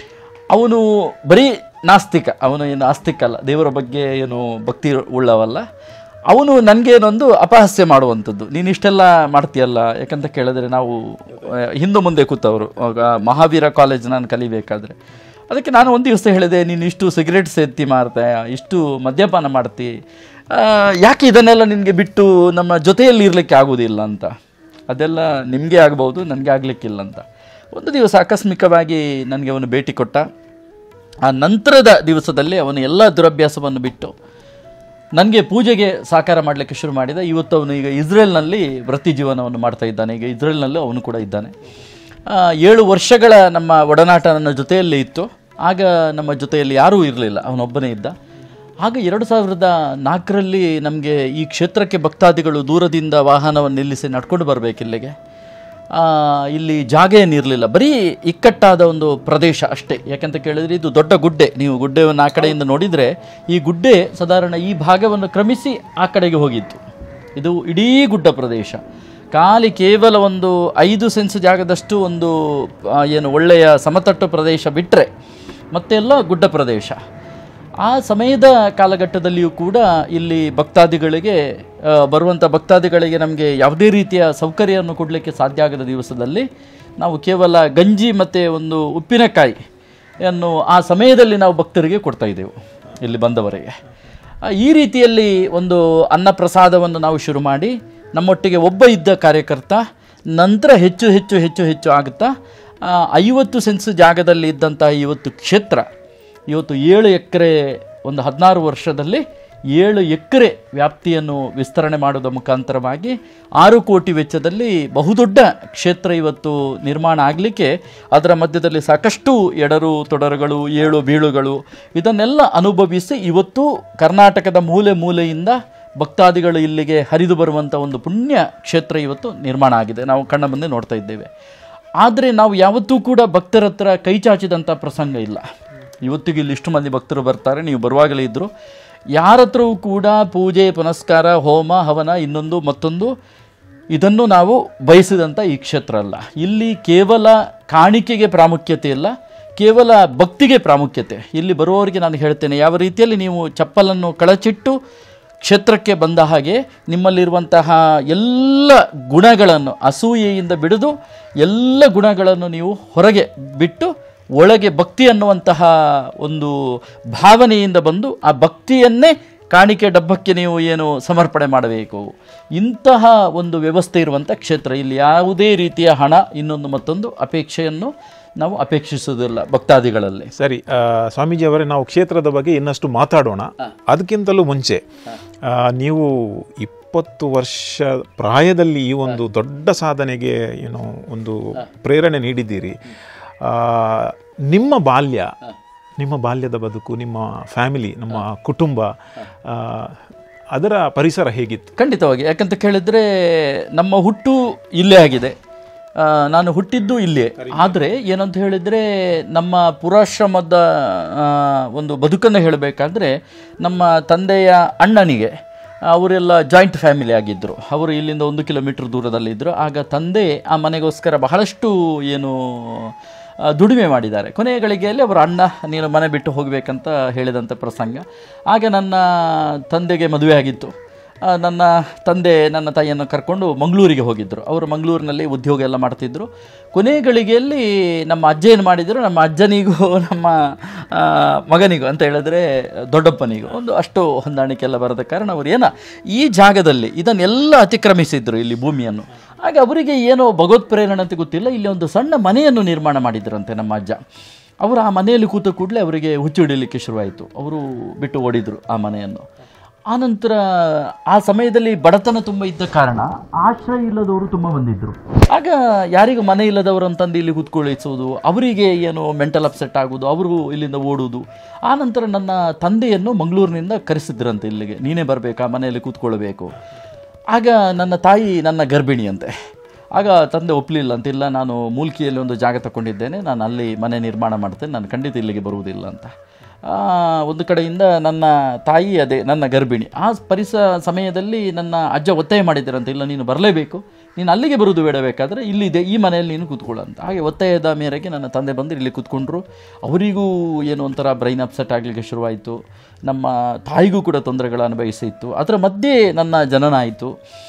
ಅವನು ಬರೀ ನಾಸ್ತಿಕ ಅವನು ಏನು ಆಸ್ತಿಕ ಅಲ್ಲ ದೇವರ ಬಗ್ಗೆ ಏನು ಭಕ್ತಿ ಉಳ್ಳವಲ್ಲ ಅವನು ನನಗೇನೊಂದು ಅಪಹಾಸ್ಯ ಮಾಡುವಂಥದ್ದು ನೀನು ಇಷ್ಟೆಲ್ಲ ಮಾಡ್ತೀಯಲ್ಲ ಯಾಕಂತ ಕೇಳಿದ್ರೆ ನಾವು ಆ, ಹಿಂದೆ ಮುಂದೆ ಕೂತವರು ಆಗ ಮಹಾವೀರ ಕಾಲೇಜ್ ನಾನು ಕಲಿಬೇಕಾದ್ರೆ ಅದಕ್ಕೆ ನಾನು ಒಂದು ದಿವಸ ಹೇಳಿದೆ ನೀನು ಇಷ್ಟು ಸಿಗರೇಟ್ ಸೇರ್ತಿ ಮಾರ್ತೆ ಇಷ್ಟು ಮದ್ಯಪಾನ ಮಾಡ್ತಿ ಆ, ಯಾಕೆ ಇದನ್ನೆಲ್ಲ ನಿನಗೆ ಬಿಟ್ಟು ನಮ್ಮ ಜೊತೆಯಲ್ಲಿ ಇರಲಿಕ್ಕೆ ಆಗೋದಿಲ್ಲ ಅಂತ ಅದೆಲ್ಲ ನಿಮಗೆ ಆಗ್ಬೋದು ನನಗೆ ಆಗಲಿಕ್ಕಿಲ್ಲ ಅಂತ ಒಂದು ದಿವಸ ಆಕಸ್ಮಿಕವಾಗಿ ನನಗೆ ಅವನು ಭೇಟಿ ಕೊಟ್ಟ ಆ ನಂತರದ ದಿವಸದಲ್ಲಿ ಅವನು ಎಲ್ಲ ದುರಭ್ಯಾಸವನ್ನು ಬಿಟ್ಟು ನನಗೆ ಪೂಜೆಗೆ ಸಾಕಾರ ಮಾಡಲಿಕ್ಕೆ ಶುರು ಮಾಡಿದ ಇವತ್ತು ಅವನು ಈಗ ಇಸ್ರೇಲ್ನಲ್ಲಿ ವೃತ್ತಿ ಜೀವನವನ್ನು ಮಾಡ್ತಾ ಇದ್ದಾನೆ ಈಗ ಇಸ್ರೇಲ್ನಲ್ಲೂ ಅವನು ಕೂಡ ಇದ್ದಾನೆ ಆ, ಏಳು ವರ್ಷಗಳ ನಮ್ಮ ಒಡನಾಟ ನನ್ನ ಜೊತೆಯಲ್ಲೇ ಇತ್ತು ಆಗ ನಮ್ಮ ಜೊತೆಯಲ್ಲಿ ಯಾರೂ ಇರಲಿಲ್ಲ ಅವನೊಬ್ಬನೇ ಇದ್ದ ಆಗ ಎರಡು ಸಾವಿರದ ನಾಲ್ಕರಲ್ಲಿ ನಮಗೆ ಈ ಕ್ಷೇತ್ರಕ್ಕೆ ಭಕ್ತಾದಿಗಳು ದೂರದಿಂದ ವಾಹನವನ್ನು ನಿಲ್ಲಿಸಿ ನಡ್ಕೊಂಡು ಬರಬೇಕು ಇಲ್ಲಿಗೆ ಆ, ಇಲ್ಲಿ ಜಾಗ ಏನಿರಲಿಲ್ಲ ಬರೀ ಇಕ್ಕಟ್ಟಾದ ಒಂದು ಪ್ರದೇಶ ಅಷ್ಟೇ ಯಾಕಂತ ಕೇಳಿದ್ರೆ ಇದು ದೊಡ್ಡ ಗುಡ್ಡೆ ನೀವು ಗುಡ್ಡೆಯನ್ನು ಆ ಕಡೆಯಿಂದ ನೋಡಿದರೆ ಈ ಗುಡ್ಡೆ ಸಾಧಾರಣ ಈ ಭಾಗವನ್ನು ಕ್ರಮಿಸಿ ಆ ಕಡೆಗೆ ಹೋಗಿತ್ತು ಇದು ಇಡೀ ಗುಡ್ಡ ಪ್ರದೇಶ ಖಾಲಿ ಕೇವಲ ಒಂದು ಐದು ಸೆನ್ಸ್ ಜಾಗದಷ್ಟು ಒಂದು ಆ, ಏನು ಒಳ್ಳೆಯ ಸಮತಟ್ಟು ಪ್ರದೇಶ ಬಿಟ್ಟರೆ ಮತ್ತೆಲ್ಲ ಗುಡ್ಡ ಪ್ರದೇಶ ಆ ಸಮಯದ ಕಾಲಘಟ್ಟದಲ್ಲಿಯೂ ಕೂಡ ಇಲ್ಲಿ ಭಕ್ತಾದಿಗಳಿಗೆ ಆ, ಬರುವಂಥ ಭಕ್ತಾದಿಗಳಿಗೆ ನಮಗೆ ಯಾವುದೇ ರೀತಿಯ ಸೌಕರ್ಯವನ್ನು ಕೊಡಲಿಕ್ಕೆ ಸಾಧ್ಯ ಆಗದ ದಿವಸದಲ್ಲಿ ನಾವು ಕೇವಲ ಗಂಜಿ ಮತ್ತು ಒಂದು ಉಪ್ಪಿನಕಾಯಿ ಅನ್ನು ಆ ಸಮಯದಲ್ಲಿ ನಾವು ಭಕ್ತರಿಗೆ ಕೊಡ್ತಾ ಇದ್ದೆವು ಇಲ್ಲಿ ಬಂದವರಿಗೆ ಆ, ಈ ರೀತಿಯಲ್ಲಿ ಒಂದು ಅನ್ನ ಪ್ರಸಾದವನ್ನು ನಾವು ಶುರು ಮಾಡಿ ನಮ್ಮೊಟ್ಟಿಗೆ ಒಬ್ಬ ಇದ್ದ ಕಾರ್ಯಕರ್ತ ನಂತರ ಹೆಚ್ಚು ಹೆಚ್ಚು ಹೆಚ್ಚು ಹೆಚ್ಚು ಆಗುತ್ತಾ ಆ, ಐವತ್ತು ಸೆನ್ಸ್ ಜಾಗದಲ್ಲಿ ಇದ್ದಂತಹ ಇವತ್ತು ಕ್ಷೇತ್ರ ಇವತ್ತು ಏಳು ಎಕರೆ ಒಂದು ಹದಿನಾರು ವರ್ಷದಲ್ಲಿ ಏಳು ಎಕರೆ ವ್ಯಾಪ್ತಿಯನ್ನು ವಿಸ್ತರಣೆ ಮಾಡೋದ ಮುಖಾಂತರವಾಗಿ ಆರು ಕೋಟಿ ವೆಚ್ಚದಲ್ಲಿ ಬಹುದೊಡ್ಡ ಕ್ಷೇತ್ರ ಇವತ್ತು ನಿರ್ಮಾಣ ಆಗಲಿಕ್ಕೆ ಅದರ ಮಧ್ಯದಲ್ಲಿ ಸಾಕಷ್ಟು ಎಡರು ತೊಡರುಗಳು ಏಳು ಬೀಳುಗಳು ಇದನ್ನೆಲ್ಲ ಅನುಭವಿಸಿ ಇವತ್ತು ಕರ್ನಾಟಕದ ಮೂಲೆ ಮೂಲೆಯಿಂದ ಭಕ್ತಾದಿಗಳು ಇಲ್ಲಿಗೆ ಹರಿದು ಬರುವಂಥ ಒಂದು ಪುಣ್ಯ ಕ್ಷೇತ್ರ ಇವತ್ತು ನಿರ್ಮಾಣ ಆಗಿದೆ ನಾವು ಕಣ್ಣ ಮುಂದೆ ನೋಡ್ತಾ ಇದ್ದೇವೆ ಆದರೆ ನಾವು ಯಾವತ್ತೂ ಕೂಡ ಭಕ್ತರ ಹತ್ರ ಕೈ ಚಾಚಿದಂಥ ಪ್ರಸಂಗ ಇಲ್ಲ ಇವತ್ತಿಗೆ ಇಲ್ಲಿ ಇಷ್ಟು ಮಂದಿ ಭಕ್ತರು ಬರ್ತಾರೆ ನೀವು ಬರುವಾಗಲೇ ಇದ್ದರು ಯಾರ ಹತ್ರವೂ ಕೂಡ ಪೂಜೆ ಪುನಸ್ಕಾರ ಹೋಮ ಹವನ ಇನ್ನೊಂದು ಮತ್ತೊಂದು ಇದನ್ನು ನಾವು ಬಯಸಿದಂಥ ಈ ಕ್ಷೇತ್ರ ಅಲ್ಲ ಇಲ್ಲಿ ಕೇವಲ ಕಾಣಿಕೆಗೆ ಪ್ರಾಮುಖ್ಯತೆ ಇಲ್ಲ ಕೇವಲ ಭಕ್ತಿಗೆ ಪ್ರಾಮುಖ್ಯತೆ ಇಲ್ಲಿ ಬರುವವರಿಗೆ ನಾನು ಹೇಳ್ತೇನೆ ಯಾವ ರೀತಿಯಲ್ಲಿ ನೀವು ಚಪ್ಪಲನ್ನು ಕಳಚಿಟ್ಟು ಕ್ಷೇತ್ರಕ್ಕೆ ಬಂದ ಹಾಗೆ ನಿಮ್ಮಲ್ಲಿರುವಂತಹ ಎಲ್ಲ ಗುಣಗಳನ್ನು ಅಸೂಯೆಯಿಂದ ಬಿಡಿದು ಎಲ್ಲ ಗುಣಗಳನ್ನು ನೀವು ಹೊರಗೆ ಬಿಟ್ಟು ಒಳಗೆ ಭಕ್ತಿ ಅನ್ನುವಂತಹ ಒಂದು ಭಾವನೆಯಿಂದ ಬಂದು ಆ ಭಕ್ತಿಯನ್ನೇ ಕಾಣಿಕೆ ಡಬ್ಬಕ್ಕೆ ನೀವು ಏನು ಸಮರ್ಪಣೆ ಮಾಡಬೇಕು ಇಂತಹ ಒಂದು ವ್ಯವಸ್ಥೆ ಇರುವಂಥ ಕ್ಷೇತ್ರ ಇಲ್ಲಿ ಯಾವುದೇ ರೀತಿಯ ಹಣ ಇನ್ನೊಂದು ಮತ್ತೊಂದು ಅಪೇಕ್ಷೆಯನ್ನು ನಾವು ಅಪೇಕ್ಷಿಸುವುದಿಲ್ಲ ಭಕ್ತಾದಿಗಳಲ್ಲಿ ಸರಿ ಆ, ಸ್ವಾಮೀಜಿ ಅವರೇ ನಾವು ಕ್ಷೇತ್ರದ ಬಗ್ಗೆ ಇನ್ನಷ್ಟು ಮಾತಾಡೋಣ ಅದಕ್ಕಿಂತಲೂ ಮುಂಚೆ ಆ, ನೀವು ಇಪ್ಪತ್ತು ವರ್ಷ ಪ್ರಾಯದಲ್ಲಿ ಈ ಒಂದು ದೊಡ್ಡ ಸಾಧನೆಗೆ ಏನೋ ಒಂದು ಪ್ರೇರಣೆ ನೀಡಿದ್ದೀರಿ ಆ, ನಿಮ್ಮ ಬಾಲ್ಯ ನಿಮ್ಮ ಬಾಲ್ಯದ ಬದುಕು ನಿಮ್ಮ ಫ್ಯಾಮಿಲಿ ನಮ್ಮ ಕುಟುಂಬ ಆ, ಅದರ ಪರಿಸರ ಹೇಗಿತ್ತು ಖಂಡಿತವಾಗಿ ಯಾಕಂತ ಕೇಳಿದರೆ ನಮ್ಮ ಹುಟ್ಟು ಇಲ್ಲೇ ಆಗಿದೆ ಆ, ನಾನು ಹುಟ್ಟಿದ್ದು ಇಲ್ಲೇ ಆದರೆ ಏನಂತ ಹೇಳಿದರೆ ನಮ್ಮ ಪುರಾಶ್ರಮದ ಆ, ಒಂದು ಬದುಕನ್ನು ಹೇಳಬೇಕಾದ್ರೆ ನಮ್ಮ ತಂದೆಯ ಅಣ್ಣನಿಗೆ ಅವರೆಲ್ಲ ಜಾಯಿಂಟ್ ಫ್ಯಾಮಿಲಿ ಆಗಿದ್ದರು ಅವರು ಇಲ್ಲಿಂದ ಒಂದು ಕಿಲೋಮೀಟರ್ ದೂರದಲ್ಲಿದ್ದರು ಆಗ ತಂದೆ ಆ ಮನೆಗೋಸ್ಕರ ಬಹಳಷ್ಟು ಏನು ಆ, ದುಡಿಮೆ ಮಾಡಿದ್ದಾರೆ ಕೊನೆಯ ಗಳಿಗೆಯಲ್ಲಿ ಅವರ ಅಣ್ಣ ನೀನು ಮನೆ ಬಿಟ್ಟು ಹೋಗಬೇಕಂತ ಹೇಳಿದಂಥ ಪ್ರಸಂಗ ಆಗ ನನ್ನ ತಂದೆಗೆ ಮದುವೆ ಆಗಿತ್ತು ಆ, ನನ್ನ ತಂದೆ ನನ್ನ ತಾಯಿಯನ್ನು ಕರ್ಕೊಂಡು ಮಂಗಳೂರಿಗೆ ಹೋಗಿದ್ದರು ಅವರು ಮಂಗಳೂರಿನಲ್ಲಿ ಉದ್ಯೋಗ ಎಲ್ಲ ಮಾಡ್ತಿದ್ದರು ಕೊನೆಯ ಗಳಿಗೆಯಲ್ಲಿ ನಮ್ಮ ಅಜ್ಜ ಏನು ಮಾಡಿದರು ನಮ್ಮ ಅಜ್ಜನಿಗೂ ನಮ್ಮ ಆ, ಮಗನಿಗೂ ಅಂತ ಹೇಳಿದ್ರೆ ದೊಡ್ಡಪ್ಪನಿಗೂ ಒಂದು ಅಷ್ಟು ಹೊಂದಾಣಿಕೆ ಎಲ್ಲ ಬರದ ಕಾರಣ ಅವರು ಏನ ಈ ಜಾಗದಲ್ಲಿ ಇದನ್ನೆಲ್ಲ ಅತಿಕ್ರಮಿಸಿದ್ರು ಇಲ್ಲಿ ಭೂಮಿಯನ್ನು ಆಗ ಅವರಿಗೆ ಏನೋ ಭಗವತ್ ಪ್ರೇರಣೆ ಅಂತ ಗೊತ್ತಿಲ್ಲ ಇಲ್ಲಿ ಒಂದು ಸಣ್ಣ ಮನೆಯನ್ನು ನಿರ್ಮಾಣ ಮಾಡಿದ್ರಂತೆ ನಮ್ಮ ಅಜ್ಜ ಅವರು ಆ ಮನೆಯಲ್ಲಿ ಕೂತ ಕೂಡಲೇ ಅವರಿಗೆ ಹುಚ್ಚು ಹಿಡಿಯಲಿಕ್ಕೆ ಶುರುವಾಯಿತು ಅವರು ಬಿಟ್ಟು ಓಡಿದರು ಆ ಮನೆಯನ್ನು ಆನಂತರ ಆ ಸಮಯದಲ್ಲಿ ಬಡತನ ತುಂಬ ಇದ್ದ ಕಾರಣ ಆಶ್ರಯ ಇಲ್ಲದವರು ತುಂಬ ಬಂದಿದ್ದರು ಆಗ ಯಾರಿಗೂ ಮನೆ ಇಲ್ಲದವರು ಅಂತಂದು ಇಲ್ಲಿ ಕೂತ್ಕೊಳ್ಳಿಸೋದು ಅವರಿಗೆ ಏನು ಮೆಂಟಲ್ ಅಪ್ಸೆಟ್ ಆಗೋದು ಅವರು ಇಲ್ಲಿಂದ ಓಡುವುದು ಆನಂತರ ನನ್ನ ತಂದೆಯನ್ನು ಮಂಗಳೂರಿನಿಂದ ಕರೆಸಿದ್ರಂತೆ ಇಲ್ಲಿಗೆ ನೀನೇ ಬರಬೇಕಾ ಮನೆಯಲ್ಲಿ ಕೂತ್ಕೊಳ್ಬೇಕು ಆಗ ನನ್ನ ತಾಯಿ ನನ್ನ ಗರ್ಭಿಣಿ ಅಂತೆ ಆಗ ತಂದೆ ಒಪ್ಪಲಿಲ್ಲ ಅಂತಿಲ್ಲ ನಾನು ಮೂಲ್ಕಿಯಲ್ಲಿ ಒಂದು ಜಾಗ ತಗೊಂಡಿದ್ದೇನೆ ನಾನು ಅಲ್ಲಿ ಮನೆ ನಿರ್ಮಾಣ ಮಾಡ್ತೇನೆ ನಾನು ಖಂಡಿತ ಇಲ್ಲಿಗೆ ಬರುವುದಿಲ್ಲ ಅಂತ ಆ, ಒಂದು ಕಡೆಯಿಂದ ನನ್ನ ತಾಯಿ ಅದೇ ನನ್ನ ಗರ್ಭಿಣಿ ಆ ಪರಿಸ ಸಮಯದಲ್ಲಿ ನನ್ನ ಅಜ್ಜ ಒತ್ತಾಯ ಮಾಡಿದ್ದಾರಂತೆ ಇಲ್ಲ ನೀನು ಬರಲೇಬೇಕು ನೀನು ಅಲ್ಲಿಗೆ ಬರುವುದು ಬೇಡಬೇಕಾದ್ರೆ ಇಲ್ಲಿದೆ ಈ ಮನೆಯಲ್ಲಿ ನೀನು ಕೂತ್ಕೊಳ್ಳು ಅಂತ ಹಾಗೆ ಒತ್ತಾಯದ ಮೇರೆಗೆ ನನ್ನ ತಂದೆ ಬಂದು ಇಲ್ಲಿ ಕೂತ್ಕೊಂಡ್ರು ಅವರಿಗೂ ಏನು ಒಂಥರ ಬ್ರೈನ್ ಅಪ್ಸೆಟ್ ಆಗಲಿಕ್ಕೆ ಶುರುವಾಯಿತು ನಮ್ಮ ತಾಯಿಗೂ ಕೂಡ ತೊಂದರೆಗಳು ಅನುಭವಿಸಿತ್ತು ಅದರ ಮಧ್ಯೆ ನನ್ನ ಜನನ ಆಯಿತು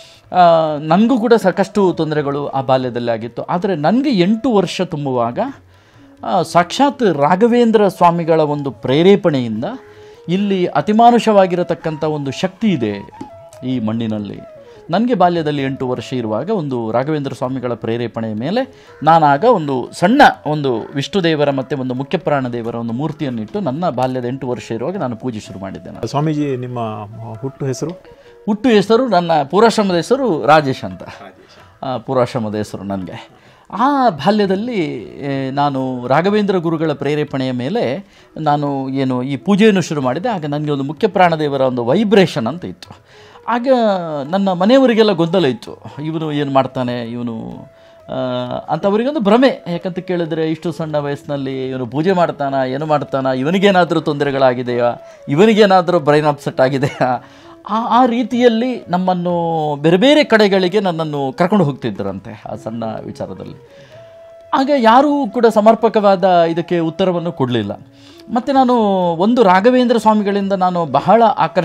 ನನಗೂ ಕೂಡ ಸಾಕಷ್ಟು ತೊಂದರೆಗಳು ಆ ಬಾಲ್ಯದಲ್ಲಿ ಆಗಿತ್ತು ಆದರೆ ನನಗೆ ಎಂಟು ವರ್ಷ ತುಂಬುವಾಗ ಆ, ಸಾಕ್ಷಾತ್ ರಾಘವೇಂದ್ರ ಸ್ವಾಮಿಗಳ ಒಂದು ಪ್ರೇರೇಪಣೆಯಿಂದ ಇಲ್ಲಿ ಅತಿಮಾನುಷವಾಗಿರತಕ್ಕಂಥ ಒಂದು ಶಕ್ತಿ ಇದೆ ಈ ಮಣ್ಣಿನಲ್ಲಿ ನನಗೆ ಬಾಲ್ಯದಲ್ಲಿ ಎಂಟು ವರ್ಷ ಇರುವಾಗ ಒಂದು ರಾಘವೇಂದ್ರ ಸ್ವಾಮಿಗಳ ಪ್ರೇರೇಪಣೆಯ ಮೇಲೆ ನಾನಾಗ ಒಂದು ಸಣ್ಣ ಒಂದು ವಿಷ್ಣುದೇವರ ಮತ್ತು ಒಂದು ಮುಖ್ಯಪ್ರಾಣ ದೇವರ ಒಂದು ಮೂರ್ತಿಯನ್ನಿಟ್ಟು ನನ್ನ ಬಾಲ್ಯದ ಎಂಟು ವರ್ಷ ಇರುವಾಗ ನಾನು ಪೂಜೆ ಶುರು ಮಾಡಿದ್ದೆ ನಾನು ಸ್ವಾಮೀಜಿ ನಿಮ್ಮ ಹುಟ್ಟು ಹೆಸರು ಹುಟ್ಟು ಹೆಸರು ನನ್ನ ಪೂರ್ವಾಶ್ರಮದ ಹೆಸರು ರಾಜೇಶ್ ಅಂತ ಆ, ಪೂರ್ವಾಶ್ರಮದ ಹೆಸರು ನನಗೆ ಆ ಬಾಲ್ಯದಲ್ಲಿ ಏ, ನಾನು ರಾಘವೇಂದ್ರ ಗುರುಗಳ ಪ್ರೇರೇಪಣೆಯ ಮೇಲೆ ನಾನು ಏನು ಈ ಪೂಜೆಯನ್ನು ಶುರು ಮಾಡಿದೆ ಆಗ ನನಗೆ ಒಂದು ಮುಖ್ಯ ಪ್ರಾಣದೇವರ ಒಂದು ವೈಬ್ರೇಷನ್ ಅಂತ ಇತ್ತು ಆಗ ನನ್ನ ಮನೆಯವರಿಗೆಲ್ಲ ಗೊಂದಲ ಇತ್ತು ಇವನು ಏನು ಮಾಡ್ತಾನೆ ಇವನು ಆ, ಅಂತ ಅವರಿಗೊಂದು ಭ್ರಮೆ ಯಾಕಂತ ಕೇಳಿದ್ರೆ ಇಷ್ಟು ಸಣ್ಣ ವಯಸ್ಸಿನಲ್ಲಿ ಇವನು ಪೂಜೆ ಮಾಡ್ತಾನ ಏನು ಮಾಡ್ತಾನ ಇವನಿಗೇನಾದರೂ ತೊಂದರೆಗಳಾಗಿದೆಯಾ ಇವನಿಗೇನಾದರೂ ಬ್ರೈನ್ ಅಪ್ಸೆಟ್ ಆಗಿದೆಯಾ ಆ ಆ ರೀತಿಯಲ್ಲಿ ನಮ್ಮನ್ನು ಬೇರೆ ಬೇರೆ ಕಡೆಗಳಿಗೆ ನನ್ನನ್ನು ಕರ್ಕೊಂಡು ಹೋಗ್ತಿದ್ದರಂತೆ ಆ ಸಣ್ಣ ವಿಚಾರದಲ್ಲಿ ಆಗ ಯಾರೂ ಕೂಡ ಸಮರ್ಪಕವಾದ ಇದಕ್ಕೆ ಉತ್ತರವನ್ನು ಕೊಡಲಿಲ್ಲ ಮತ್ತು ನಾನು ಒಂದು ರಾಘವೇಂದ್ರ ಸ್ವಾಮಿಗಳಿಂದ ನಾನು ಬಹಳ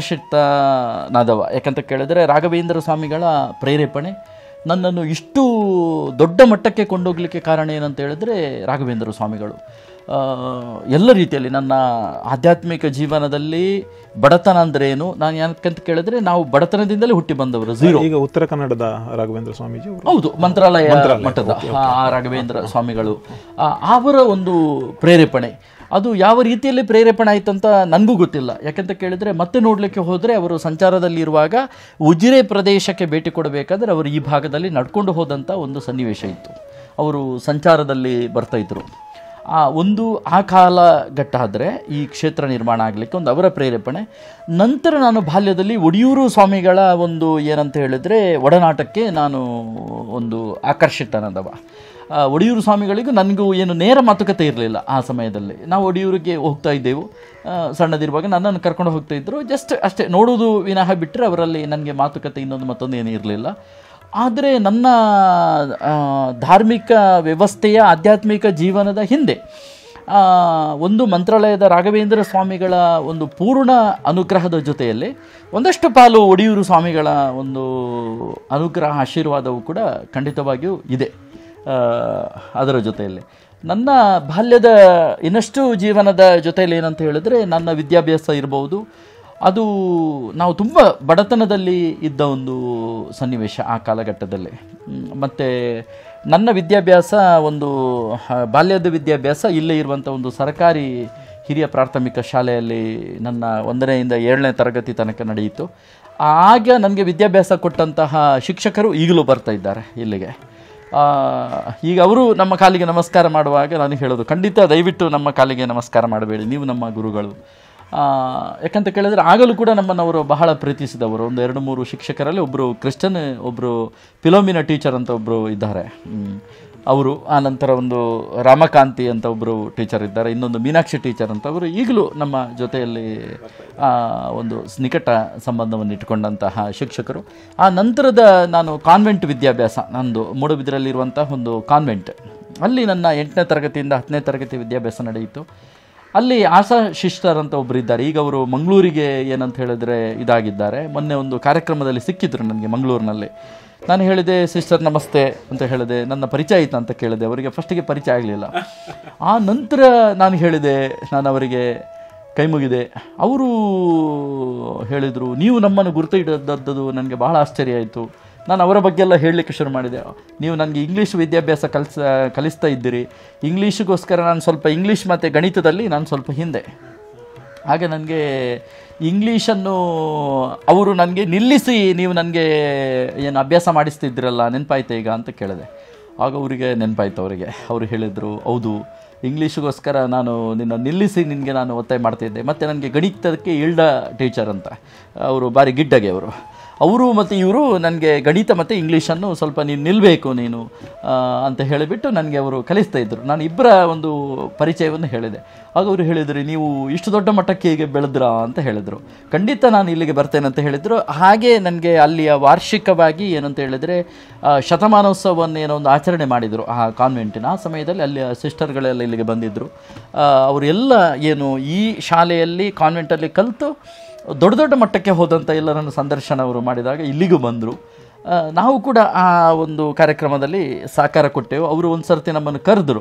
ಆಕರ್ಷಿತನಾದವ ಯಾಕಂತ ಕೇಳಿದರೆ ರಾಘವೇಂದ್ರ ಸ್ವಾಮಿಗಳ ಪ್ರೇರೇಪಣೆ ನನ್ನನ್ನು ಇಷ್ಟು ದೊಡ್ಡ ಮಟ್ಟಕ್ಕೆ ಕೊಂಡೋಗ್ಲಿಕ್ಕೆ ಕಾರಣ ಏನಂತ ಹೇಳಿದ್ರೆ ರಾಘವೇಂದ್ರ ಸ್ವಾಮಿಗಳು ಆ, ಎಲ್ಲ ರೀತಿಯಲ್ಲಿ ನನ್ನ ಆಧ್ಯಾತ್ಮಿಕ ಜೀವನದಲ್ಲಿ ಬಡತನ ಅಂದ್ರೆ ಏನು ನಾನು ಯಾಕಂತ ಕೇಳಿದ್ರೆ ನಾವು ಬಡತನದಿಂದಲೇ ಹುಟ್ಟಿ ಬಂದವರು ಝೀರೋ ಈಗ ಉತ್ತರ ಕನ್ನಡದ ರಾಘವೇಂದ್ರ ಸ್ವಾಮೀಜಿ ಅವರು ಹೌದು ಮಂತ್ರಾಲಯ ಮಠದ ಆ ಆ ರಾಘವೇಂದ್ರ ಸ್ವಾಮಿಗಳು ಆ, ಅವರ ಒಂದು ಪ್ರೇರೇಪಣೆ ಅದು ಯಾವ ರೀತಿಯಲ್ಲಿ ಪ್ರೇರೇಪಣೆ ಆಯ್ತಂತ ನನಗೂ ಗೊತ್ತಿಲ್ಲ ಯಾಕಂತ ಕೇಳಿದ್ರೆ ಮತ್ತೆ ನೋಡಲಿಕ್ಕೆ ಹೋದರೆ ಅವರು ಸಂಚಾರದಲ್ಲಿ ಇರುವಾಗ ಉಜಿರೆ ಪ್ರದೇಶಕ್ಕೆ ಭೇಟಿ ಕೊಡಬೇಕಾದ್ರೆ ಅವರು ಈ ಭಾಗದಲ್ಲಿ ನಡ್ಕೊಂಡು ಹೋದಂಥ ಒಂದು ಸನ್ನಿವೇಶ ಇತ್ತು ಅವರು ಸಂಚಾರದಲ್ಲಿ ಬರ್ತಾ ಇದ್ರು ಆ ಒಂದು ಆ ಕಾಲಘಟ್ಟ ಆದರೆ ಈ ಕ್ಷೇತ್ರ ನಿರ್ಮಾಣ ಆಗಲಿಕ್ಕೆ ಒಂದು ಅವರ ಪ್ರೇರೇಪಣೆ ನಂತರ ನಾನು ಬಾಲ್ಯದಲ್ಲಿ ಒಡಿಯೂರು ಸ್ವಾಮಿಗಳ ಒಂದು ಏನಂತ ಹೇಳಿದರೆ ಒಡನಾಟಕ್ಕೆ ನಾನು ಒಂದು ಆಕರ್ಷಿತನಾದವ ಆ, ಒಡಿಯೂರು ಸ್ವಾಮಿಗಳಿಗೂ ನನಗೂ ಏನು ನೇರ ಮಾತುಕತೆ ಇರಲಿಲ್ಲ ಆ ಸಮಯದಲ್ಲಿ ನಾವು ಒಡಿಯೂರಿಗೆ ಹೋಗ್ತಾ ಇದ್ದೆವು ಆ, ಸಣ್ಣದಿರುವಾಗ ನನ್ನನ್ನು ಕರ್ಕೊಂಡು ಹೋಗ್ತಾ ಇದ್ದರು ಜಸ್ಟ್ ಅಷ್ಟೇ ನೋಡುವುದು ವಿನಃ ಬಿಟ್ಟರೆ ಅವರಲ್ಲಿ ನನಗೆ ಮಾತುಕತೆ ಇನ್ನೊಂದು ಮತ್ತೊಂದು ಏನೂ ಇರಲಿಲ್ಲ ಆದರೆ ನನ್ನ ಆ, ಧಾರ್ಮಿಕ ವ್ಯವಸ್ಥೆಯ ಆಧ್ಯಾತ್ಮಿಕ ಜೀವನದ ಹಿಂದೆ ಆ, ಒಂದು ಮಂತ್ರಾಲಯದ ರಾಘವೇಂದ್ರ ಸ್ವಾಮಿಗಳ ಒಂದು ಪೂರ್ಣ ಅನುಗ್ರಹದ ಜೊತೆಯಲ್ಲಿ ಒಂದಷ್ಟು ಪಾಲು ಒಡಿಯೂರು ಸ್ವಾಮಿಗಳ ಒಂದು ಅನುಗ್ರಹ ಆಶೀರ್ವಾದವು ಕೂಡ ಖಂಡಿತವಾಗಿಯೂ ಇದೆ ಆ, ಅದರ ಜೊತೆಯಲ್ಲಿ ನನ್ನ ಬಾಲ್ಯದ ಇನ್ನಷ್ಟು ಜೀವನದ ಜೊತೆಯಲ್ಲಿ ಏನಂತ ಹೇಳಿದ್ರೆ ನನ್ನ ವಿದ್ಯಾಭ್ಯಾಸ ಇರ್ಬೋದು ಅದು ನಾವು ತುಂಬ ಬಡತನದಲ್ಲಿ ಇದ್ದ ಒಂದು ಸನ್ನಿವೇಶ ಆ ಕಾಲಘಟ್ಟದಲ್ಲಿ ಮ್, ಮತ್ತು ನನ್ನ ವಿದ್ಯಾಭ್ಯಾಸ ಒಂದು ಆ, ಬಾಲ್ಯದ ವಿದ್ಯಾಭ್ಯಾಸ ಇಲ್ಲೇ ಇರುವಂಥ ಒಂದು ಸರ್ಕಾರಿ ಹಿರಿಯ ಪ್ರಾಥಮಿಕ ಶಾಲೆಯಲ್ಲಿ ನನ್ನ ಒಂದನೆಯಿಂದ ಏಳನೇ ತರಗತಿ ತನಕ ನಡೆಯಿತು ಆಗ ನನಗೆ ವಿದ್ಯಾಭ್ಯಾಸ ಕೊಟ್ಟಂತಹ ಶಿಕ್ಷಕರು ಈಗಲೂ ಬರ್ತಾ ಇದ್ದಾರೆ ಇಲ್ಲಿಗೆ ಆ, ಈಗ ಅವರು ನಮ್ಮ ಕಾಲಿಗೆ ನಮಸ್ಕಾರ ಮಾಡುವಾಗ ನಾನು ಹೇಳೋದು ಖಂಡಿತ ದಯವಿಟ್ಟು ನಮ್ಮ ಕಾಲಿಗೆ ನಮಸ್ಕಾರ ಮಾಡಬೇಡಿ ನೀವು ನಮ್ಮ ಗುರುಗಳು ಆ, ಯಾಕಂತ ಕೇಳಿದ್ರೆ ಆಗಲೂ ಕೂಡ ನಮ್ಮನ್ನು ಅವರು ಬಹಳ ಪ್ರೀತಿಸಿದವರು ಒಂದು ಎರಡು ಮೂರು ಶಿಕ್ಷಕರಲ್ಲಿ ಒಬ್ಬರು ಕ್ರಿಶ್ಚನ್ ಒಬ್ಬರು ಫಿಲೋಮಿನ ಟೀಚರ್ ಅಂತ ಒಬ್ಬರು ಇದ್ದಾರೆ ಹ್ಮ್. ಅವರು ಆ ನಂತರ ಒಂದು ರಾಮಕಾಂತಿ ಅಂತ ಒಬ್ಬರು ಟೀಚರ್ ಇದ್ದಾರೆ ಇನ್ನೊಂದು ಮೀನಾಕ್ಷಿ ಟೀಚರ್ ಅಂತ ಅವರು ಈಗಲೂ ನಮ್ಮ ಜೊತೆಯಲ್ಲಿ ಆ, ಒಂದು ನಿಕಟ ಸಂಬಂಧವನ್ನು ಇಟ್ಕೊಂಡಂತಹ ಶಿಕ್ಷಕರು ಆ ನಂತರದ ನಾನು ಕಾನ್ವೆಂಟ್ ವಿದ್ಯಾಭ್ಯಾಸ ನಂದು ಮೂಡುಬಿದಿರಲ್ಲಿರುವಂತಹ ಒಂದು ಕಾನ್ವೆಂಟ್ ಅಲ್ಲಿ ನನ್ನ ಎಂಟನೇ ತರಗತಿಯಿಂದ ಹತ್ತನೇ ತರಗತಿ ವಿದ್ಯಾಭ್ಯಾಸ ನಡೆಯಿತು ಅಲ್ಲಿ ಆಶಾ ಶಿಸ್ಟರ್ ಅಂತ ಒಬ್ಬರು ಇದ್ದಾರೆ ಈಗ ಅವರು ಮಂಗಳೂರಿಗೆ ಏನಂತ ಹೇಳಿದ್ರೆ ಇದಾಗಿದ್ದಾರೆ ಮೊನ್ನೆ ಒಂದು ಕಾರ್ಯಕ್ರಮದಲ್ಲಿ ಸಿಕ್ಕಿದ್ರು ನನಗೆ ಮಂಗಳೂರಿನಲ್ಲಿ ನಾನು ಹೇಳಿದೆ ಸಿಸ್ಟರ್ ನಮಸ್ತೆ ಅಂತ ಹೇಳಿದೆ ನನ್ನ ಪರಿಚಯ ಆಯ್ತಾ ಅಂತ ಕೇಳಿದೆ ಅವರಿಗೆ ಫಸ್ಟಿಗೆ ಪರಿಚಯ ಆಗಲಿಲ್ಲ ಆ ನಂತರ ನಾನು ಹೇಳಿದೆ ನಾನು ಅವರಿಗೆ ಕೈ ಮುಗಿದೆ ಅವರು ಹೇಳಿದರು ನೀವು ನಮ್ಮನ್ನು ಗುರುತು ಇಡದ್ದದ್ದು ನನಗೆ ಬಹಳ ಆಶ್ಚರ್ಯ ಆಯಿತು ನಾನು ಅವರ ಬಗ್ಗೆ ಎಲ್ಲ ಹೇಳಲಿಕ್ಕೆ ಶುರು ಮಾಡಿದೆ ನೀವು ನನಗೆ ಇಂಗ್ಲೀಷ್ ವಿದ್ಯಾಭ್ಯಾಸ ಕಲಿಸ ಕಲಿಸ್ತಾ ಇದ್ದೀರಿ ಇಂಗ್ಲೀಷಿಗೋಸ್ಕರ ನಾನು ಸ್ವಲ್ಪ ಇಂಗ್ಲೀಷ್ ಮತ್ತು ಗಣಿತದಲ್ಲಿ ನಾನು ಸ್ವಲ್ಪ ಹಿಂದೆ ಹಾಗೆ ನನಗೆ ಇಂಗ್ಲೀಷನ್ನು ಅವರು ನನಗೆ ನಿಲ್ಲಿಸಿ ನೀವು ನನಗೆ ಏನು ಅಭ್ಯಾಸ ಮಾಡಿಸ್ತಿದ್ದೀರಲ್ಲ ನೆನಪಾಯ್ತಾ ಈಗ ಅಂತ ಕೇಳಿದೆ ಆಗ ಅವರಿಗೆ ನೆನಪಾಯ್ತು ಅವರಿಗೆ ಅವರು ಹೇಳಿದರು ಹೌದು ಇಂಗ್ಲೀಷಿಗೋಸ್ಕರ ನಾನು ನಿನ್ನ ನಿಲ್ಲಿಸಿ ನಿನಗೆ ನಾನು ಒತ್ತಾಯ ಮಾಡ್ತಿದ್ದೆ ಮತ್ತು ನನಗೆ ಗಣಿತಕ್ಕೆ ಇಲ್ಡ ಟೀಚರ್ ಅಂತ ಅವರು ಭಾರಿ ಗಿಡ್ಡಗೆ ಅವರು ಅವರು ಮತ್ತು ಇವರು ನನಗೆ ಗಣಿತ ಮತ್ತು ಇಂಗ್ಲೀಷನ್ನು ಸ್ವಲ್ಪ ನೀನು ನಿಲ್ಲಬೇಕು ನೀನು ಆ, ಅಂತ ಹೇಳಿಬಿಟ್ಟು ನನಗೆ ಅವರು ಕಲಿಸ್ತಾ ಇದ್ದರು ನಾನು ಇಬ್ಬರ ಒಂದು ಪರಿಚಯವನ್ನು ಹೇಳಿದೆ ಆಗ ಅವರು ಹೇಳಿದರು ನೀವು ಇಷ್ಟು ದೊಡ್ಡ ಮಟ್ಟಕ್ಕೆ ಹೀಗೆ ಬೆಳೆದ್ರಾ ಅಂತ ಹೇಳಿದರು ಖಂಡಿತ ನಾನು ಇಲ್ಲಿಗೆ ಬರ್ತೇನೆ ಅಂತ ಹೇಳಿದರು ಹಾಗೆ ನನಗೆ ಅಲ್ಲಿಯ ವಾರ್ಷಿಕವಾಗಿ ಏನಂತ ಹೇಳಿದರೆ ಆ, ಶತಮಾನೋತ್ಸವವನ್ನು ಏನೋ ಒಂದು ಆಚರಣೆ ಮಾಡಿದರು ಆ ಕಾನ್ವೆಂಟಿನ ಆ ಸಮಯದಲ್ಲಿ ಅಲ್ಲಿಯ ಸಿಸ್ಟರ್ಗಳೆಲ್ಲ ಇಲ್ಲಿಗೆ ಬಂದಿದ್ದರು ಅವರೆಲ್ಲ ಏನು ಈ ಶಾಲೆಯಲ್ಲಿ ಕಾನ್ವೆಂಟಲ್ಲಿ ಕಲಿತು ದೊಡ್ಡ ದೊಡ್ಡ ಮಟ್ಟಕ್ಕೆ ಹೋದಂಥ ಎಲ್ಲರನ್ನು ಸಂದರ್ಶನ ಅವರು ಮಾಡಿದಾಗ ಇಲ್ಲಿಗೂ ಬಂದರು ಆ, ನಾವು ಕೂಡ ಆ ಒಂದು ಕಾರ್ಯಕ್ರಮದಲ್ಲಿ ಸಹಕಾರ ಕೊಟ್ಟೆವು ಅವರು ಒಂದು ಸರ್ತಿ ನಮ್ಮನ್ನು ಕರೆದರು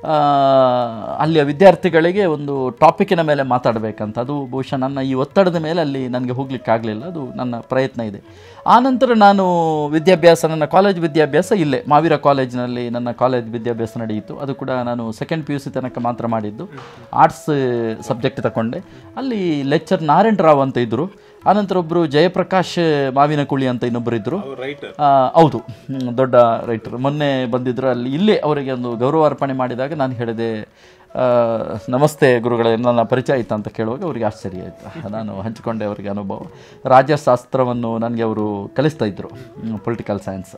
ಅಲ್ಲಿಯ ವಿದ್ಯಾರ್ಥಿಗಳಿಗೆ ಒಂದು ಟಾಪಿಕ್ಕಿನ ಮೇಲೆ ಮಾತಾಡಬೇಕಂತ ಅದು ಬಹುಶಃ ನನ್ನ ಈ ಒತ್ತಡದ ಮೇಲೆ ಅಲ್ಲಿ ನನಗೆ ಹೋಗ್ಲಿಕ್ಕೆ ಆಗಲಿಲ್ಲ ಅದು ನನ್ನ ಪ್ರಯತ್ನ ಇದೆ ಆನಂತರ ನಾನು ವಿದ್ಯಾಭ್ಯಾಸ ನನ್ನ ಕಾಲೇಜ್ ವಿದ್ಯಾಭ್ಯಾಸ ಇಲ್ಲೇ ಮಾವೀರ ಕಾಲೇಜಿನಲ್ಲಿ ನನ್ನ ಕಾಲೇಜ್ ವಿದ್ಯಾಭ್ಯಾಸ ನಡೆಯಿತು ಅದು ಕೂಡ ನಾನು ಸೆಕೆಂಡ್ ಪಿ ಯು ಸಿ ತನಕ ಮಾತ್ರ ಮಾಡಿದ್ದು ಆರ್ಟ್ಸ್ ಸಬ್ಜೆಕ್ಟ್ ತಗೊಂಡೆ ಅಲ್ಲಿ ಲೆಕ್ಚರ್ ನಾರಾಯಣ ರಾವ್ ಅಂತ ಇದ್ದರು ಆನಂತರ ಒಬ್ಬರು ಜಯಪ್ರಕಾಶ್ ಮಾವಿನಕುಳಿ ಅಂತ ಇನ್ನೊಬ್ಬರು ಇದ್ದರು ಆ, ಹೌದು ಹ್ಮ್, ದೊಡ್ಡ ರೈಟರ್ ಮೊನ್ನೆ ಬಂದಿದ್ದರು ಅಲ್ಲಿ ಇಲ್ಲೇ ಅವರಿಗೆ ಒಂದು ಗೌರವ ಅರ್ಪಣೆ ಮಾಡಿದಾಗ ನಾನು ಹೇಳಿದೆ ಆ, ನಮಸ್ತೆ ಗುರುಗಳೇ ನನ್ನ ಪರಿಚಯ ಆಯ್ತಾ ಅಂತ ಕೇಳುವಾಗ ಅವರಿಗೆ ಆಶ್ಚರ್ಯ ಆಯಿತು ನಾನು ಹಂಚಿಕೊಂಡೆ ಅವರಿಗೆ ಅನುಭವ ರಾಜ್ಯಶಾಸ್ತ್ರವನ್ನು ನನಗೆ ಅವರು ಕಲಿಸ್ತಾ ಇದ್ದರು ಪೊಲಿಟಿಕಲ್ ಸೈನ್ಸ್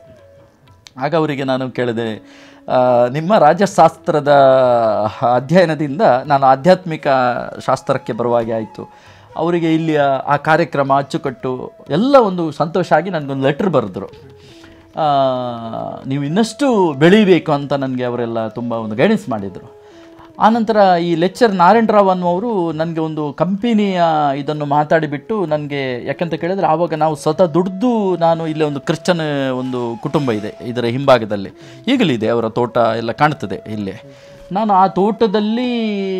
ಆಗ ಅವರಿಗೆ ನಾನು ಕೇಳಿದೆ ಆ, ನಿಮ್ಮ ರಾಜ್ಯಶಾಸ್ತ್ರದ ಅಧ್ಯಯನದಿಂದ ನಾನು ಆಧ್ಯಾತ್ಮಿಕ ಶಾಸ್ತ್ರಕ್ಕೆ ಬರುವಾಗೆ ಆಯಿತು ಅವರಿಗೆ ಇಲ್ಲಿಯ ಆ ಕಾರ್ಯಕ್ರಮ ಅಚ್ಚುಕಟ್ಟು ಎಲ್ಲ ಒಂದು ಸಂತೋಷ ಆಗಿ ನನಗೊಂದು ಲೆಟ್ರ್ ಬರೆದ್ರು ಆ, ನೀವು ಇನ್ನಷ್ಟು ಬೆಳೀಬೇಕು ಅಂತ ನನಗೆ ಅವರೆಲ್ಲ ತುಂಬ ಒಂದು ಗೈಡೆನ್ಸ್ ಮಾಡಿದರು ಆನಂತರ ಈ ಲೆಕ್ಚರ್ ನಾರಾಯಣ ರಾವ್ ಅನ್ನುವರು ನನಗೆ ಒಂದು ಕಂಪನಿಯ ಇದನ್ನು ಮಾತಾಡಿಬಿಟ್ಟು ನನಗೆ ಯಾಕಂತ ಕೇಳಿದ್ರೆ ಆವಾಗ ನಾವು ಸ್ವತಃ ದುಡ್ದು ನಾನು ಇಲ್ಲಿ ಒಂದು ಕ್ರಿಶ್ಚನ್ ಒಂದು ಕುಟುಂಬ ಇದೆ ಇದರ ಹಿಂಭಾಗದಲ್ಲಿ ಈಗಲಿದೆ ಅವರ ತೋಟ ಎಲ್ಲ ಕಾಣ್ತದೆ ಇಲ್ಲೇ ನಾನು ಆ ತೋಟದಲ್ಲಿ